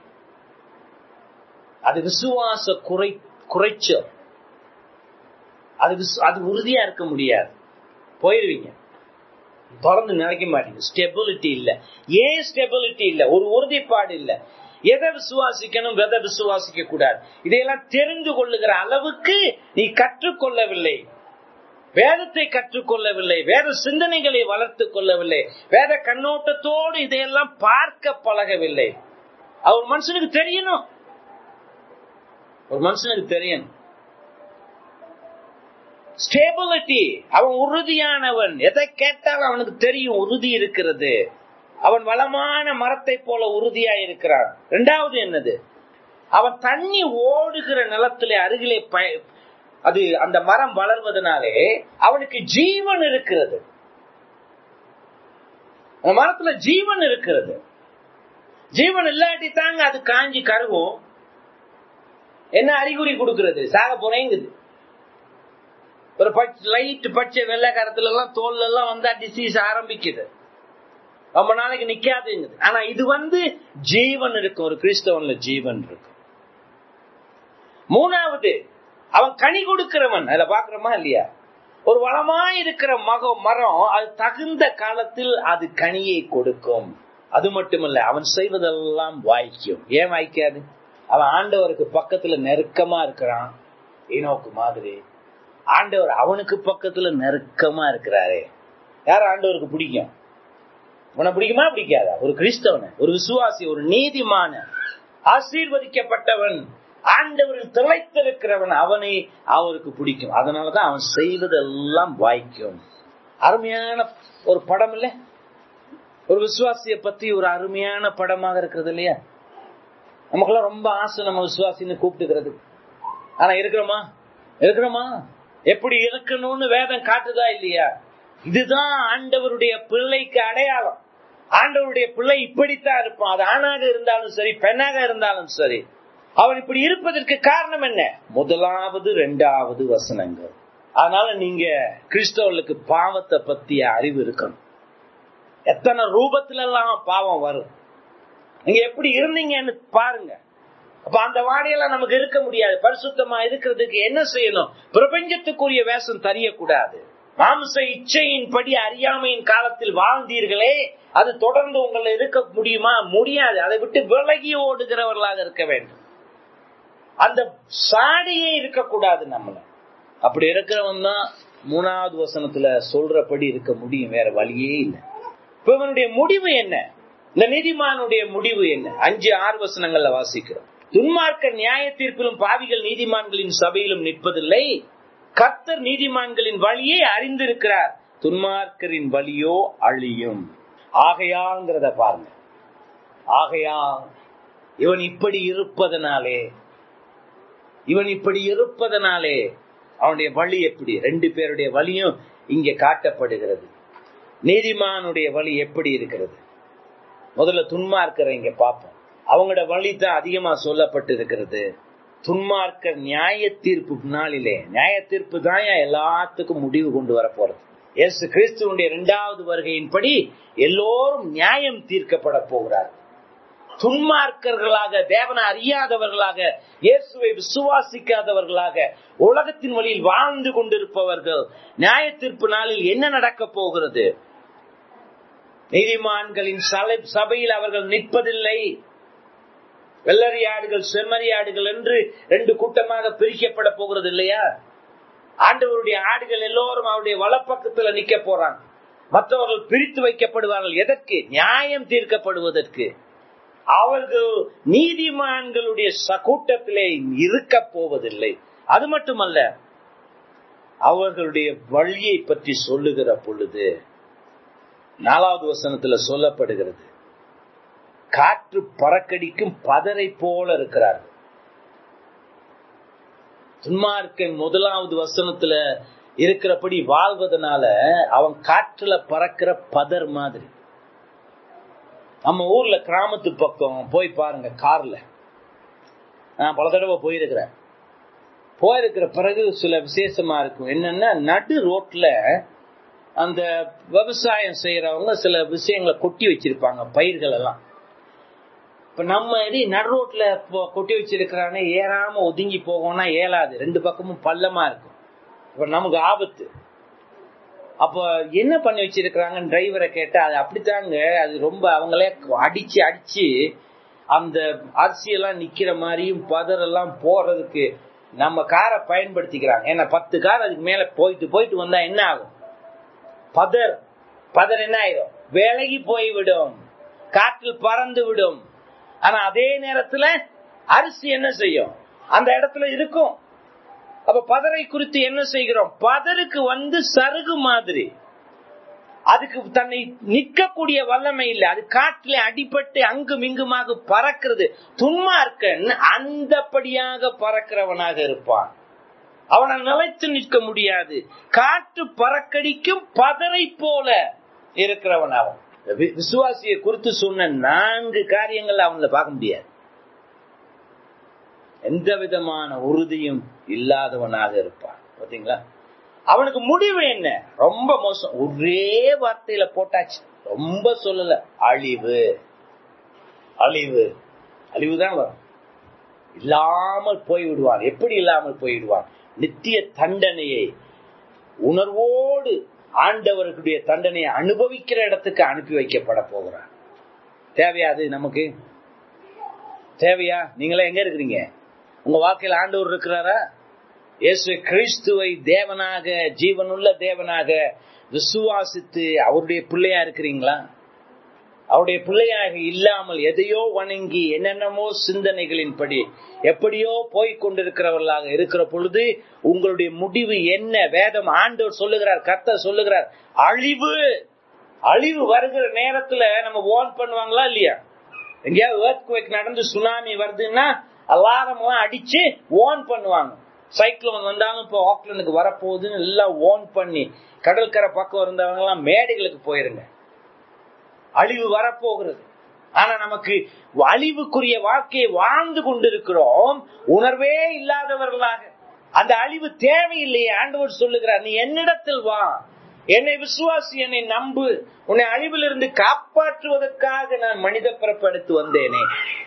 அது விசுவாச குறை குறைச்சல் அது அது உறுதியா இருக்க முடியாது போயிருவீங்க தொடர்ந்து நினைக்க மாட்டீங்க ஸ்டெபிலிட்டி இல்ல ஏன் ஸ்டெபிலிட்டி இல்ல ஒரு உறுதிப்பாடு இல்ல எதை விசுவாசிக்கணும் எதை விசுவாசிக்க கூடாது இதையெல்லாம் தெரிந்து கொள்ளுகிற அளவுக்கு நீ கற்றுக்கொள்ளவில்லை வேதத்தை கற்றுக்கொள்ளவில்லை வேத சிந்தனைகளை வளர்த்துக் கொள்ளவில்லை வேத கண்ணோட்டத்தோடு இதையெல்லாம் பார்க்க பழகவில்லை அவர் மனுஷனுக்கு தெரியணும் ஒரு மனுஷனுக்கு தெரியணும் ஸ்டேபிலிட்டி அவன் உறுதியானவன் எதை கேட்டாலும் அவனுக்கு தெரியும் உறுதி இருக்கிறது அவன் வளமான மரத்தை போல உறுதியா இருக்கிறான் இரண்டாவது என்னது அவன் தண்ணி ஓடுகிற நிலத்திலே அருகிலே அது அந்த மரம் வளர்வதனாலே அவனுக்கு ஜீவன் இருக்கிறது அந்த மரத்துல ஜீவன் இருக்கிறது ஜீவன் இல்லாட்டி தாங்க அது காஞ்சி கருகும் என்ன அறிகுறி கொடுக்கிறது சாக போனேங்குது ஒரு லைட் பச்சை வெள்ளைக்காரத்துல எல்லாம் தோல்ல எல்லாம் வந்தா டிசீஸ் ஆரம்பிக்குது ரொம்ப நாளைக்கு நிக்காதுங்குது ஆனா இது வந்து ஜீவன் இருக்கும் ஒரு கிறிஸ்தவன்ல ஜீவன் இருக்கும் மூணாவது அவன் கனி கொடுக்கிறவன் அதுல பாக்குறோமா இல்லையா ஒரு வளமா இருக்கிற மக மரம் அது தகுந்த காலத்தில் அது கனியை கொடுக்கும் அது மட்டுமல்ல அவன் செய்வதெல்லாம் வாய்க்கும் ஏன் வாய்க்காது அவன் ஆண்டவருக்கு பக்கத்துல நெருக்கமா இருக்கிறான் ஈனோக்கு மாதிரி ஆண்டவர் அவனுக்கு பக்கத்துல நெருக்கமா இருக்கிறாரே யார் ஆண்டவருக்கு பிடிக்கும் உன பிடிக்குமா பிடிக்காதா ஒரு கிறிஸ்தவன ஒரு விசுவாசி ஒரு நீதிமான ஆசீர்வதிக்கப்பட்டவன் ஆண்டவரில் திளைத்திருக்கிறவன் அவனை அவருக்கு பிடிக்கும் அதனாலதான் அவன் செய்வதெல்லாம் வாய்க்கும் அருமையான ஒரு படம் இல்ல ஒரு விசுவாசிய பத்தி ஒரு அருமையான படமாக இருக்கிறது இல்லையா நமக்கெல்லாம் ரொம்ப ஆசை நம்ம விசுவாசின்னு கூப்பிட்டுக்கிறது ஆனா இருக்கிறோமா இருக்கிறோமா எப்படி இருக்கணும்னு வேதம் காட்டுதா இல்லையா இதுதான் ஆண்டவருடைய பிள்ளைக்கு அடையாளம் ஆண்டவருடைய பிள்ளை இப்படித்தான் இருப்பான் அது ஆணாக இருந்தாலும் சரி பெண்ணாக இருந்தாலும் சரி அவன் இப்படி இருப்பதற்கு காரணம் என்ன முதலாவது இரண்டாவது வசனங்கள் அதனால நீங்க கிறிஸ்தவர்களுக்கு பாவத்தை பத்திய அறிவு இருக்கணும் எத்தனை ரூபத்துல எல்லாம் பாவம் வரும் நீங்க எப்படி இருந்தீங்கன்னு பாருங்க அப்ப அந்த வாடையெல்லாம் நமக்கு இருக்க முடியாது பரிசுத்தமா இருக்கிறதுக்கு என்ன செய்யணும் பிரபஞ்சத்துக்குரிய வேஷம் தெரியக்கூடாது மாம்ச இச்சையின் படி அறியாமையின் காலத்தில் வாழ்ந்தீர்களே அது தொடர்ந்து உங்களை இருக்க முடியுமா முடியாது அதை விட்டு விலகி ஓடுகிறவர்களாக இருக்க வேண்டும் அந்த சாடியே இருக்கக்கூடாது நம்மள அப்படி இருக்கிறவன் தான் மூணாவது வசனத்துல சொல்றபடி இருக்க முடியும் வேற வழியே இல்லை இப்ப இவனுடைய முடிவு என்ன இந்த நீதிமானுடைய முடிவு என்ன அஞ்சு ஆறு வசனங்கள்ல வாசிக்கிறோம் துன்மார்க்க நியாய தீர்ப்பிலும் பாவிகள் நீதிமான்களின் சபையிலும் நிற்பதில்லை கர்த்தர் நீதிமான்களின் வழியை அறிந்திருக்கிறார் துன்மார்க்கரின் வழியோ அழியும் ஆகையாங்கிறத பாருங்க ஆகையா இவன் இப்படி இருப்பதனாலே இவன் இப்படி இருப்பதனாலே அவனுடைய வழி எப்படி ரெண்டு பேருடைய வழியும் இங்கே காட்டப்படுகிறது நீதிமானுடைய வழி எப்படி இருக்கிறது முதல்ல துன்மார்க்கரை இங்க பார்ப்போம் அவங்களோட வழி தான் அதிகமா சொல்லப்பட்டு இருக்கிறது துன்மார்க்கர் நியாய தீர்ப்பு நாளிலே நியாய தீர்ப்பு தான் எல்லாத்துக்கும் முடிவு கொண்டு வர போறது இயேசு கிறிஸ்துவனுடைய இரண்டாவது வருகையின்படி எல்லோரும் நியாயம் தீர்க்கப்பட போகிறார் துன்மார்க்கர்களாக தேவனை அறியாதவர்களாக இயேசுவை விசுவாசிக்காதவர்களாக உலகத்தின் வழியில் வாழ்ந்து கொண்டிருப்பவர்கள் நியாய தீர்ப்பு நாளில் என்ன நடக்க போகிறது நீதிமான்களின் சபையில் அவர்கள் நிற்பதில்லை வெள்ளரியாடுகள் செம்மறியாடுகள் என்று ரெண்டு கூட்டமாக பிரிக்கப்பட போகிறது இல்லையா ஆண்டவருடைய ஆடுகள் எல்லோரும் அவருடைய வலப்பக்கத்துல நிக்க போறாங்க மற்றவர்கள் பிரித்து வைக்கப்படுவார்கள் எதற்கு நியாயம் தீர்க்கப்படுவதற்கு அவர்கள் நீதிமான்களுடைய கூட்டத்திலே இருக்க போவதில்லை அது மட்டுமல்ல அவர்களுடைய வழியை பற்றி சொல்லுகிற பொழுது நாலாவது வசனத்துல சொல்லப்படுகிறது காற்று பறக்கடிக்கும் பதரை போல இருக்கிறார்கள் துன்மார்க்கன் முதலாவது வசனத்துல இருக்கிறபடி வாழ்வதனால அவன் காற்றுல பறக்கிற பதர் மாதிரி நம்ம ஊர்ல கிராமத்து பக்கம் போய் பாருங்க கார்ல நான் பல தடவை போயிருக்கிறேன் போயிருக்கிற பிறகு சில விசேஷமா இருக்கும் என்னன்னா நடு ரோட்ல அந்த விவசாயம் செய்யறவங்க சில விஷயங்களை கொட்டி வச்சிருப்பாங்க பயிர்கள் எல்லாம் இப்ப நம்ம இது நடு ரோட்ல கொட்டி வச்சிருக்கிறானே ஏறாம ஒதுங்கி போகணும்னா ஏலாது ரெண்டு பக்கமும் பள்ளமா இருக்கும் இப்ப நமக்கு ஆபத்து அப்ப என்ன பண்ணி வச்சிருக்கிறாங்கன்னு டிரைவரை கேட்டா அது அப்படித்தாங்க அது ரொம்ப அவங்களே அடிச்சு அடிச்சு அந்த அரிசியெல்லாம் நிக்கிற மாதிரியும் பதரெல்லாம் போறதுக்கு நம்ம காரை பயன்படுத்திக்கிறாங்க ஏன்னா பத்து கார் அதுக்கு மேல போயிட்டு போயிட்டு வந்தா என்ன ஆகும் பதர் பதர் என்ன ஆயிடும் விலகி போய்விடும் காற்றில் பறந்து விடும் ஆனா அதே நேரத்துல அரிசி என்ன செய்யும் அந்த இடத்துல இருக்கும் அப்ப பதரை குறித்து என்ன செய்கிறோம் பதருக்கு வந்து சருகு மாதிரி அதுக்கு தன்னை நிற்கக்கூடிய வல்லமை இல்லை அது காற்றிலே அடிபட்டு அங்கும் இங்குமாக பறக்கிறது துன்மார்க்கன் அந்தபடியாக பறக்கிறவனாக இருப்பான் அவனை நிலைத்து நிற்க முடியாது காற்று பறக்கடிக்கும் பதரை போல இருக்கிறவன் அவன் விசுவாசியை குறித்து சொன்ன நான்கு காரியங்கள் அவங்கள பார்க்க முடியாது எந்த விதமான உறுதியும் இல்லாதவனாக இருப்பான் பாத்தீங்களா அவனுக்கு முடிவு என்ன ரொம்ப மோசம் ஒரே வார்த்தையில போட்டாச்சு ரொம்ப சொல்லல அழிவு அழிவு அழிவுதான் வரும் இல்லாமல் போய் விடுவான் எப்படி இல்லாமல் போய்விடுவான் நித்திய தண்டனையை உணர்வோடு ஆண்டவர்களுடைய தண்டனையை அனுபவிக்கிற இடத்துக்கு அனுப்பி வைக்கப்பட போகிறான் தேவையா அது நமக்கு தேவையா நீங்களே எங்க இருக்கிறீங்க உங்க வாழ்க்கையில் ஆண்டவர் இருக்கிறாரா இயேசு கிறிஸ்துவை தேவனாக ஜீவனுள்ள தேவனாக விசுவாசித்து அவருடைய பிள்ளையா இருக்கிறீங்களா அவருடைய பிள்ளையாக இல்லாமல் எதையோ வணங்கி என்னென்னமோ சிந்தனைகளின்படி எப்படியோ போய் கொண்டிருக்கிறவர்களாக இருக்கிற பொழுது உங்களுடைய முடிவு என்ன வேதம் ஆண்டவர் சொல்லுகிறார் கர்த்தர் சொல்லுகிறார் அழிவு அழிவு வருகிற நேரத்துல நம்ம ஓன் பண்ணுவாங்களா இல்லையா எங்கேயாவது நடந்து சுனாமி வருதுன்னா அலாரம் எல்லாம் அடிச்சு ஓன் பண்ணுவாங்க சைக்ளோன் வந்தாலும் இப்போ ஆக்லாண்டுக்கு வரப்போகுதுன்னு எல்லாம் ஓன் பண்ணி கடற்கரை பக்கம் இருந்தவங்க எல்லாம் மேடைகளுக்கு போயிருங்க அழிவு வரப்போகிறது ஆனா நமக்கு அழிவுக்குரிய வாழ்க்கையை வாழ்ந்து கொண்டிருக்கிறோம் உணர்வே இல்லாதவர்களாக அந்த அழிவு தேவையில்லையே ஆண்டவர் சொல்லுகிறார் நீ என்னிடத்தில் வா என்னை விசுவாசி என்னை நம்பு உன்னை அழிவிலிருந்து காப்பாற்றுவதற்காக நான் மனித பிறப்படுத்து வந்தேனே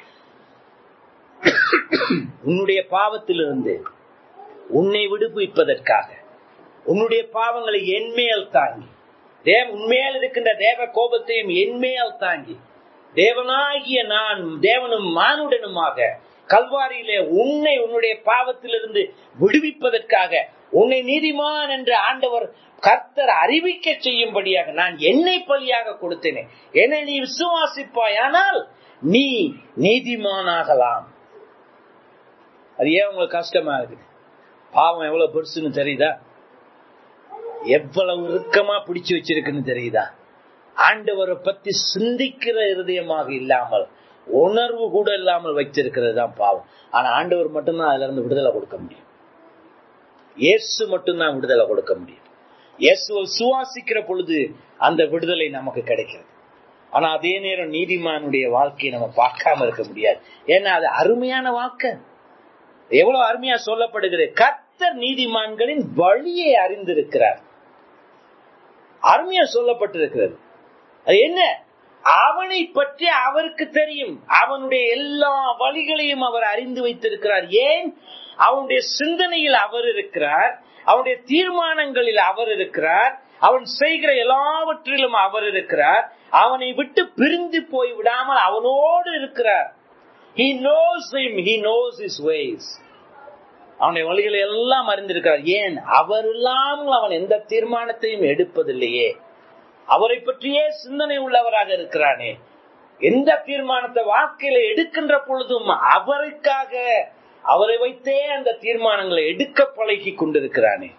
உன்னுடைய பாவத்திலிருந்து உன்னை விடுவிப்பதற்காக உன்னுடைய பாவங்களை என்மேல் தாங்கி தேவ உண்மையில் இருக்கின்ற தேவ கோபத்தையும் என்மேல் தாங்கி தேவனாகிய நான் தேவனும் மானுடனுமாக கல்வாரியிலே உன்னை உன்னுடைய பாவத்திலிருந்து விடுவிப்பதற்காக உன்னை நீதிமான் என்று ஆண்டவர் கர்த்தர் அறிவிக்க செய்யும்படியாக நான் என்னை பலியாக கொடுத்தேனே என்னை நீ விசுவாசிப்பாய் ஆனால் நீ நீதிமானாகலாம் அது ஏன் உங்களுக்கு கஷ்டமா இருக்குது பாவம் எவ்வளவு பெருசுன்னு தெரியுதா எவ்வளவு இறுக்கமா பிடிச்சு வச்சிருக்குன்னு தெரியுதா ஆண்டவரை பத்தி சிந்திக்கிற இருதயமாக இல்லாமல் உணர்வு கூட இல்லாமல் வச்சிருக்கிறது தான் பாவம் ஆனா ஆண்டவர் மட்டும்தான் அதுல இருந்து விடுதலை கொடுக்க முடியும் இயேசு மட்டும்தான் விடுதலை கொடுக்க முடியும் இயேசுவை சுவாசிக்கிற பொழுது அந்த விடுதலை நமக்கு கிடைக்கிறது ஆனா அதே நேரம் நீதிமானுடைய வாழ்க்கையை நம்ம பார்க்காம இருக்க முடியாது ஏன்னா அது அருமையான வாழ்க்கை எவ்வளவு அருமையா சொல்லப்படுகிறது கர்த்தர் நீதிமான்களின் வழியை அறிந்திருக்கிறார் அருமையா சொல்லப்பட்டிருக்கிறது அது என்ன அவனை பற்றி அவருக்கு தெரியும் அவனுடைய எல்லா வழிகளையும் அவர் அறிந்து வைத்திருக்கிறார் ஏன் அவனுடைய சிந்தனையில் அவர் இருக்கிறார் அவனுடைய தீர்மானங்களில் அவர் இருக்கிறார் அவன் செய்கிற எல்லாவற்றிலும் அவர் இருக்கிறார் அவனை விட்டு பிரிந்து போய் விடாமல் அவனோடு இருக்கிறார் he knows him he knows his ways அவனுடைய வழிகளை எல்லாம் அறிந்திருக்கிறார் ஏன் அவர் இல்லாமல் அவன் எந்த தீர்மானத்தையும் எடுப்பதில்லையே அவரை பற்றியே சிந்தனை உள்ளவராக இருக்கிறானே எந்த தீர்மானத்தை வாழ்க்கையில எடுக்கின்ற பொழுதும் அவருக்காக அவரை வைத்தே அந்த தீர்மானங்களை எடுக்க பழகி கொண்டிருக்கிறானே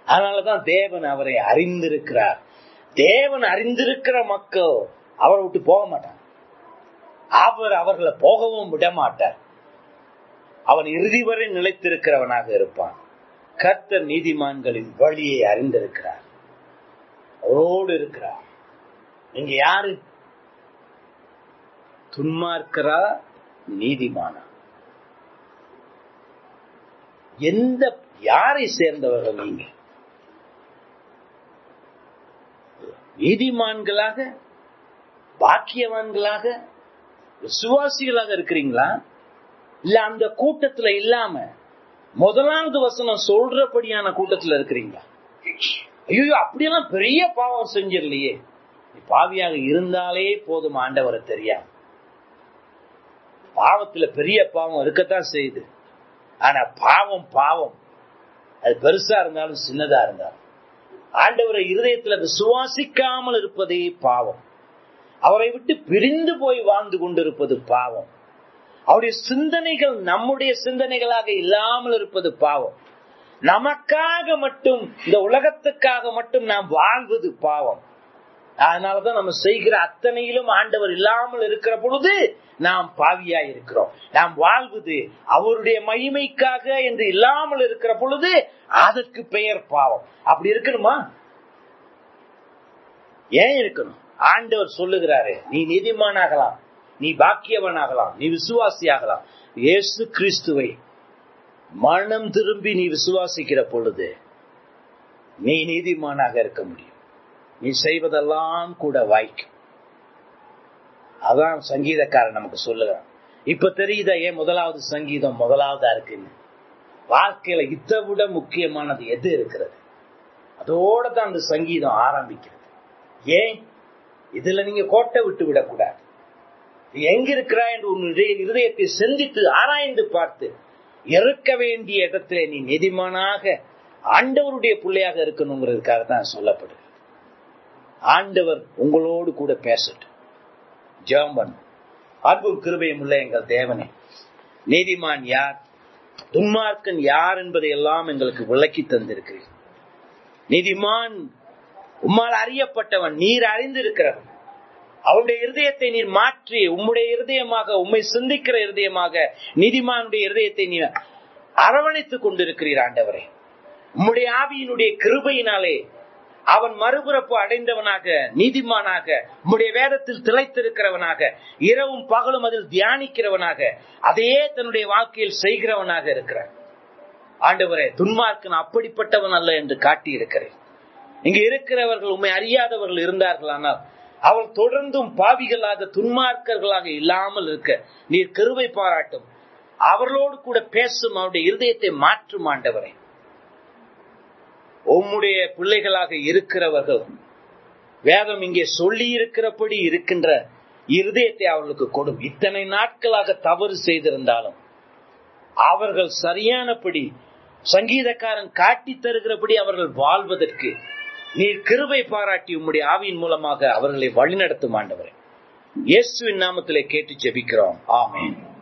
அதனாலதான் தேவன் அவரை அறிந்திருக்கிறார் தேவன் அறிந்திருக்கிற மக்கள் அவரை விட்டு போக மாட்டாங்க அவர் அவர்களை போகவும் விட மாட்டார் அவன் இறுதி வரை நிலைத்திருக்கிறவனாக இருப்பான் கர்த்தர் நீதிமான்களின் வழியை அறிந்திருக்கிறார் அவரோடு இருக்கிறார் நீங்க யாரு துன்மார்க்கரா நீதிமானா எந்த யாரை சேர்ந்தவர்கள் நீங்க நீதிமான்களாக பாக்கியவான்களாக விசுவாசிகளாக இருக்கிறீங்களா இல்ல அந்த கூட்டத்துல இல்லாம முதலாவது வசனம் சொல்றபடியான கூட்டத்துல இருக்கிறீங்களா ஐயோ அப்படியெல்லாம் பெரிய பாவம் செஞ்சிடலையே நீ பாவியாக இருந்தாலே போதும் ஆண்டவரை தெரியாம பாவத்துல பெரிய பாவம் இருக்கத்தான் செய்யுது ஆனா பாவம் பாவம் அது பெருசா இருந்தாலும் சின்னதா இருந்தாலும் ஆண்டவரை இருதயத்துல விசுவாசிக்காமல் இருப்பதே பாவம் அவரை விட்டு பிரிந்து போய் வாழ்ந்து கொண்டிருப்பது பாவம் அவருடைய சிந்தனைகள் நம்முடைய சிந்தனைகளாக இல்லாமல் இருப்பது பாவம் நமக்காக மட்டும் இந்த உலகத்துக்காக மட்டும் நாம் வாழ்வது பாவம் அதனாலதான் நம்ம செய்கிற அத்தனையிலும் ஆண்டவர் இல்லாமல் இருக்கிற பொழுது நாம் பாவியா இருக்கிறோம் நாம் வாழ்வது அவருடைய மகிமைக்காக என்று இல்லாமல் இருக்கிற பொழுது அதற்கு பெயர் பாவம் அப்படி இருக்கணுமா ஏன் இருக்கணும் ஆண்டவர் சொல்லுகிறாரு நீ நீதிமானாகலாம் நீ பாக்கியவனாகலாம் நீ விசுவாசியாகலாம் இயேசு கிறிஸ்துவை மனம் திரும்பி நீ விசுவாசிக்கிற பொழுது நீ நீதிமானாக இருக்க முடியும் நீ செய்வதெல்லாம் கூட வாய்க்கும் அதான் சங்கீதக்காரன் நமக்கு சொல்லுகிறான் இப்ப தெரியுதா ஏன் முதலாவது சங்கீதம் முதலாவதா இருக்குன்னு வாழ்க்கையில இதை விட முக்கியமானது எது இருக்கிறது அதோட தான் அந்த சங்கீதம் ஆரம்பிக்கிறது ஏன் இதுல நீங்க கோட்டை விட்டு விடக்கூடாது எங்க இருக்கிறா என்று உன்னுடைய இருதயத்தை சிந்தித்து ஆராய்ந்து பார்த்து இருக்க வேண்டிய இடத்துல நீ நெதிமானாக ஆண்டவருடைய பிள்ளையாக இருக்கணுங்கிறதுக்காக தான் சொல்லப்படுது ஆண்டவர் உங்களோடு கூட பேசட்டும் ஜெபம் அன்பும் கிருபையும் உள்ள எங்கள் தேவனே நீதிமான் யார் துன்மார்க்கன் யார் என்பதை எல்லாம் எங்களுக்கு விளக்கி தந்திருக்கிறீர் நீதிமான் உம்மால் அறியப்பட்டவன் நீர் அறிந்திருக்கிறவன் அவருடைய இருதயத்தை நீர் மாற்றி உம்முடைய இருதயமாக உம்மை சிந்திக்கிற இருதயமாக நீதிமானுடைய இருதயத்தை நீ அரவணைத்துக் கொண்டிருக்கிறீர் ஆண்டவரே உம்முடைய ஆவியினுடைய கிருபையினாலே அவன் மறுபிறப்பு அடைந்தவனாக நீதிமானாக உம்முடைய வேதத்தில் திளைத்திருக்கிறவனாக இரவும் பகலும் அதில் தியானிக்கிறவனாக அதையே தன்னுடைய வாழ்க்கையில் செய்கிறவனாக இருக்கிறான் ஆண்டவரே துன்மார்க்கன் அப்படிப்பட்டவன் அல்ல என்று காட்டி இருக்கிறேன் இங்கு இருக்கிறவர்கள் உண்மை அறியாதவர்கள் இருந்தார்கள் ஆனால் அவள் தொடர்ந்தும் பாவிகளாக துன்மார்க்கர்களாக இல்லாமல் இருக்க நீர் கருவை பாராட்டும் அவர்களோடு கூட பேசும் அவருடைய இருதயத்தை மாற்றும் ஆண்டவரே உம்முடைய பிள்ளைகளாக இருக்கிறவர்கள் வேதம் இங்கே சொல்லி இருக்கிறபடி இருக்கின்ற இருதயத்தை அவர்களுக்கு கொடும் இத்தனை நாட்களாக தவறு செய்திருந்தாலும் அவர்கள் சரியானபடி சங்கீதக்காரன் காட்டி தருகிறபடி அவர்கள் வாழ்வதற்கு நீர் கிருபை பாராட்டி உம்முடைய ஆவியின் மூலமாக அவர்களை வழிநடத்தும் ஆண்டவரே இயேசுவின் நாமத்திலே கேட்டு ஜெபிக்கிறோம் ஆமேன்